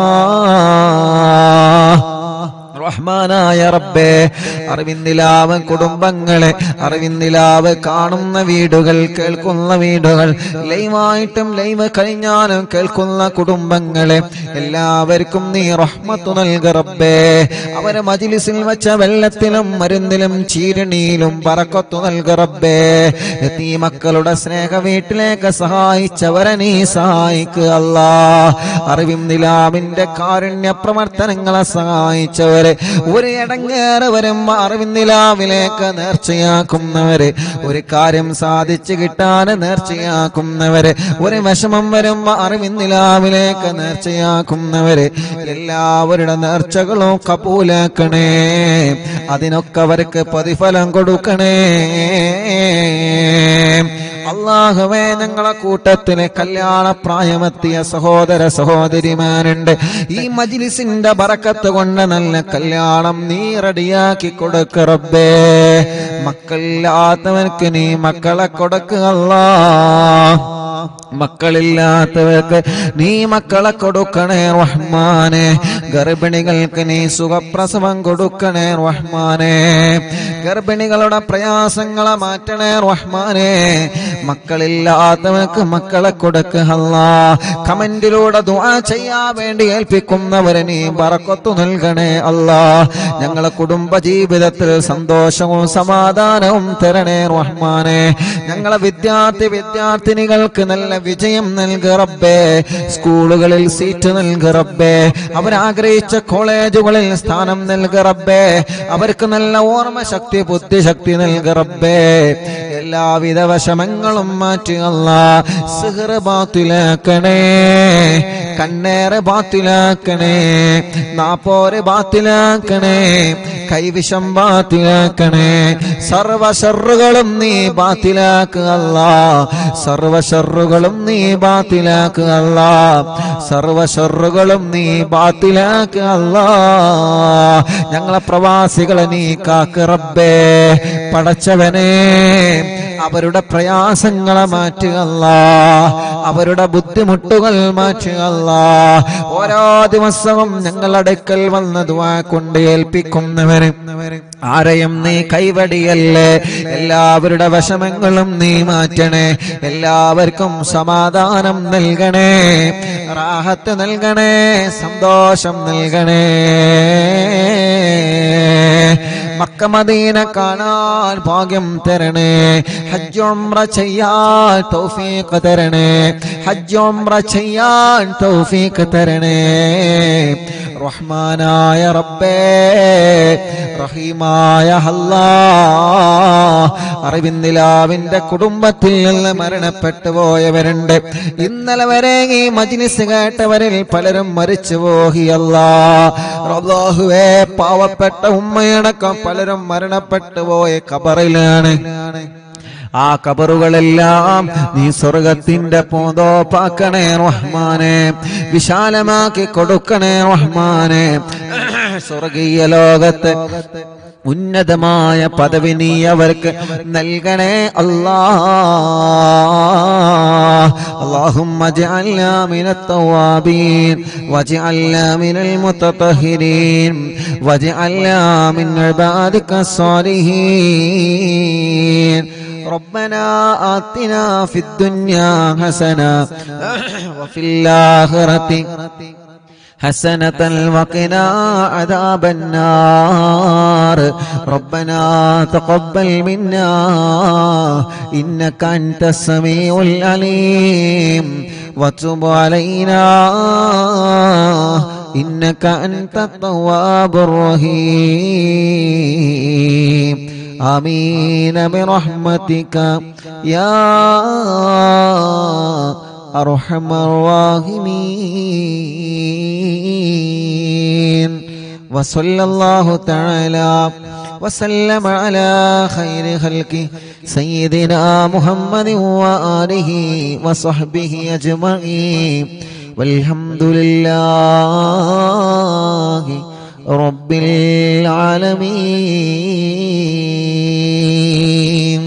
S1: റഹ്മാനായ റബ്ബേ അറിവിന്ദിലാവ് കുടുംബങ്ങളെ അറിവിന്ദിലാവ് കാണുന്ന വീടുകൾ കേൾക്കുന്ന വീടുകൾ ലൈവായിട്ടും ലൈവ് കഴിഞ്ഞാലും കേൾക്കുന്ന കുടുംബങ്ങളെ എല്ലാവർക്കും നീ റഹ്മത്തു നൽക റബ്ബേ അവരെ മജിലിസിൽ വെച്ച വെള്ളത്തിലും മരുന്നിലും ചീരണിയിലും പറക്കത്തു നൽക റബ്ബേ നീ മക്കളുടെ സ്നേഹ വീട്ടിലേക്ക് സഹായിച്ചവരെ നീ സഹായിക്കുക അല്ലാ അറിവിൻ നിലാവിന്റെ കാരുണ്യ പ്രവർത്തനങ്ങളെ സഹായിച്ചവരെ ഒരു ഇടങ്ങേറെ വരുമ്പോ അറിവിൻ നിലാവിലേക്ക് നേർച്ചയാക്കുന്നവര് ഒരു കാര്യം സാധിച്ചു കിട്ടാൻ നേർച്ചയാക്കുന്നവര് ഒരു വിഷമം വരുമ്പോ അറിവിൻ നിലാവിലേക്ക് നേർച്ചയാക്കുന്നവര് എല്ലാവരുടെ നേർച്ചകളും കപൂലാക്കണേ അതിനൊക്കെ അവർക്ക് പ്രതിഫലം കൊടുക്കണേ അള്ളാഹുവേ ഞങ്ങളെ കൂട്ടത്തിന് കല്യാണ പ്രായമെത്തിയ സഹോദര സഹോദരിമാരുണ്ട് ഈ മജിലിസിന്റെ ബറക്കത്ത് കൊണ്ട് നല്ല കല്യാണം നീ റെഡിയാക്കി കൊടുക്ക റബ്ബേ മക്കളില്ലാത്തവർക്ക് നീ മക്കളെ കൊടുക്കുക അല്ലാ മക്കളില്ലാത്തവർക്ക് നീ മക്കളെ കൊടുക്കണേ റഹ്മാനെ ഗർഭിണികൾക്ക് നീ സുഖപ്രസവം കൊടുക്കണേ റഹ്മാനെ ഗർഭിണികളുടെ പ്രയാസങ്ങളെ മാറ്റണേ റഹ്മാനെ മക്കളില്ലാത്തവർക്ക് മക്കളെ കൊടുക്കുക അല്ലാ കമന്റിലൂടെ ദുആ ചെയ്യാൻ വേണ്ടി ഏൽപ്പിക്കുന്നവരെ നീ ബറക്കത്തു നൽകണേ അല്ലാ ഞങ്ങളെ കുടുംബ ജീവിതത്തിൽ സന്തോഷവും സമാധാനവും തരണേ റഹ്മാനെ ഞങ്ങളെ വിദ്യാർത്ഥി വിദ്യാർത്ഥിനികൾക്ക് നല്ല വിജയം നൽകുക റബ്ബേ സ്കൂളുകളിൽ സീറ്റ് നൽകുക റബ്ബേ അവരാഗ്രഹിച്ച കോളേജുകളിൽ സ്ഥാനം നൽകുക റബ്ബേ അവർക്ക് നല്ല ഓർമ്മശക്തി ബുദ്ധിശക്തി നൽകുക റബ്ബേ എല്ലാവിധ വശമങ്ങളും മാറ്റുകല്ല സിഹർ ബാത്തിലാക്കണേ കണ്ണേറെ ബാത്തിലാക്കണേ നാപ്പോരെ ബാത്തിലാക്കണേ കൈവിഷം ബാത്തിലാക്കണേ സർവശറുകളും നീ ബാത്തിലാക്കുകല്ല സർവശറുകളും നീ ബാത്തിലാക്കുകല്ല സർവശറുകളും നീ ബാത്തിലാക്കുകല്ല ഞങ്ങളെ പ്രവാസികളെ നീ കാക്ക് റബ്ബേ പടച്ചവനെ അവരുടെ പ്രയാസങ്ങളെ മാറ്റുകല്ല അവരുടെ ബുദ്ധിമുട്ടുകൾ മാറ്റുകല്ല ഓരോ ദിവസവും ഞങ്ങളടുക്കൽ വന്ന് ദുആ കൊണ്ട് ഏൽപ്പിക്കുന്നവര് ആരെയും നീ കൈവടിയല്ലേ എല്ലാവരുടെ വിഷമങ്ങളും നീ മാറ്റണേ എല്ലാവർക്കും സമാധാനം നൽകണേ റാഹത്ത് നൽകണേ സന്തോഷം നൽകണേ മക്കമദീന കാണാൻ ഭാഗ്യം തരണേ ഹജ്ജുംറ ചെയ്യാൻ തൗഫീഖ് തരണേ ഹജ്ജുംറ ചെയ്യാൻ തൗഫീഖ് തരണേ റഹ്മാനായ റബ്ബേ റഹീമായ അല്ലാ അറിവിന്ദിലാവിന്റെ കുടുംബത്തിൽ നിന്ന് മരണപ്പെട്ടു പോയവരുണ്ട് ഇന്നലെ വരെ ഈ മജ്ലിസ് കേട്ടവരിൽ പലരും മരിച്ചു പോകിയല്ലാ റബ്ബാഹുവേ പാവപ്പെട്ട ഉമ്മയടക്കം പലരും മരണപ്പെട്ടു പോയ കബറിലാണ് ആ കബറുകളെല്ലാം നീ സ്വർഗത്തിന്റെ പൂന്തോപ്പാക്കണേ റഹ്മാനെ വിശാലമാക്കി കൊടുക്കണേ റഹ്മാനെ സ്വർഗീയ ലോകത്ത് ഉന്നതമായ പദവി നീ അവർക്ക് നൽകണേ അല്ലാ اللهم اجعلنا من التوابين واجعلنا من المتطهرين واجعلنا من عبادك الصالحين ربنا آتنا في الدنيا حسنة وفي الآخرة حسنة وقنا عذاب النار ربنا تقبل منا إنك أنت السميع العليم وتب علينا إنك أنت التواب الرحيم آمين برحمتك يا أرحم الراحمين وصلى الله تعالى وسلم على خير خلقه سيدنا محمد وآله وصحبه أجمعين والحمد لله رب العالمين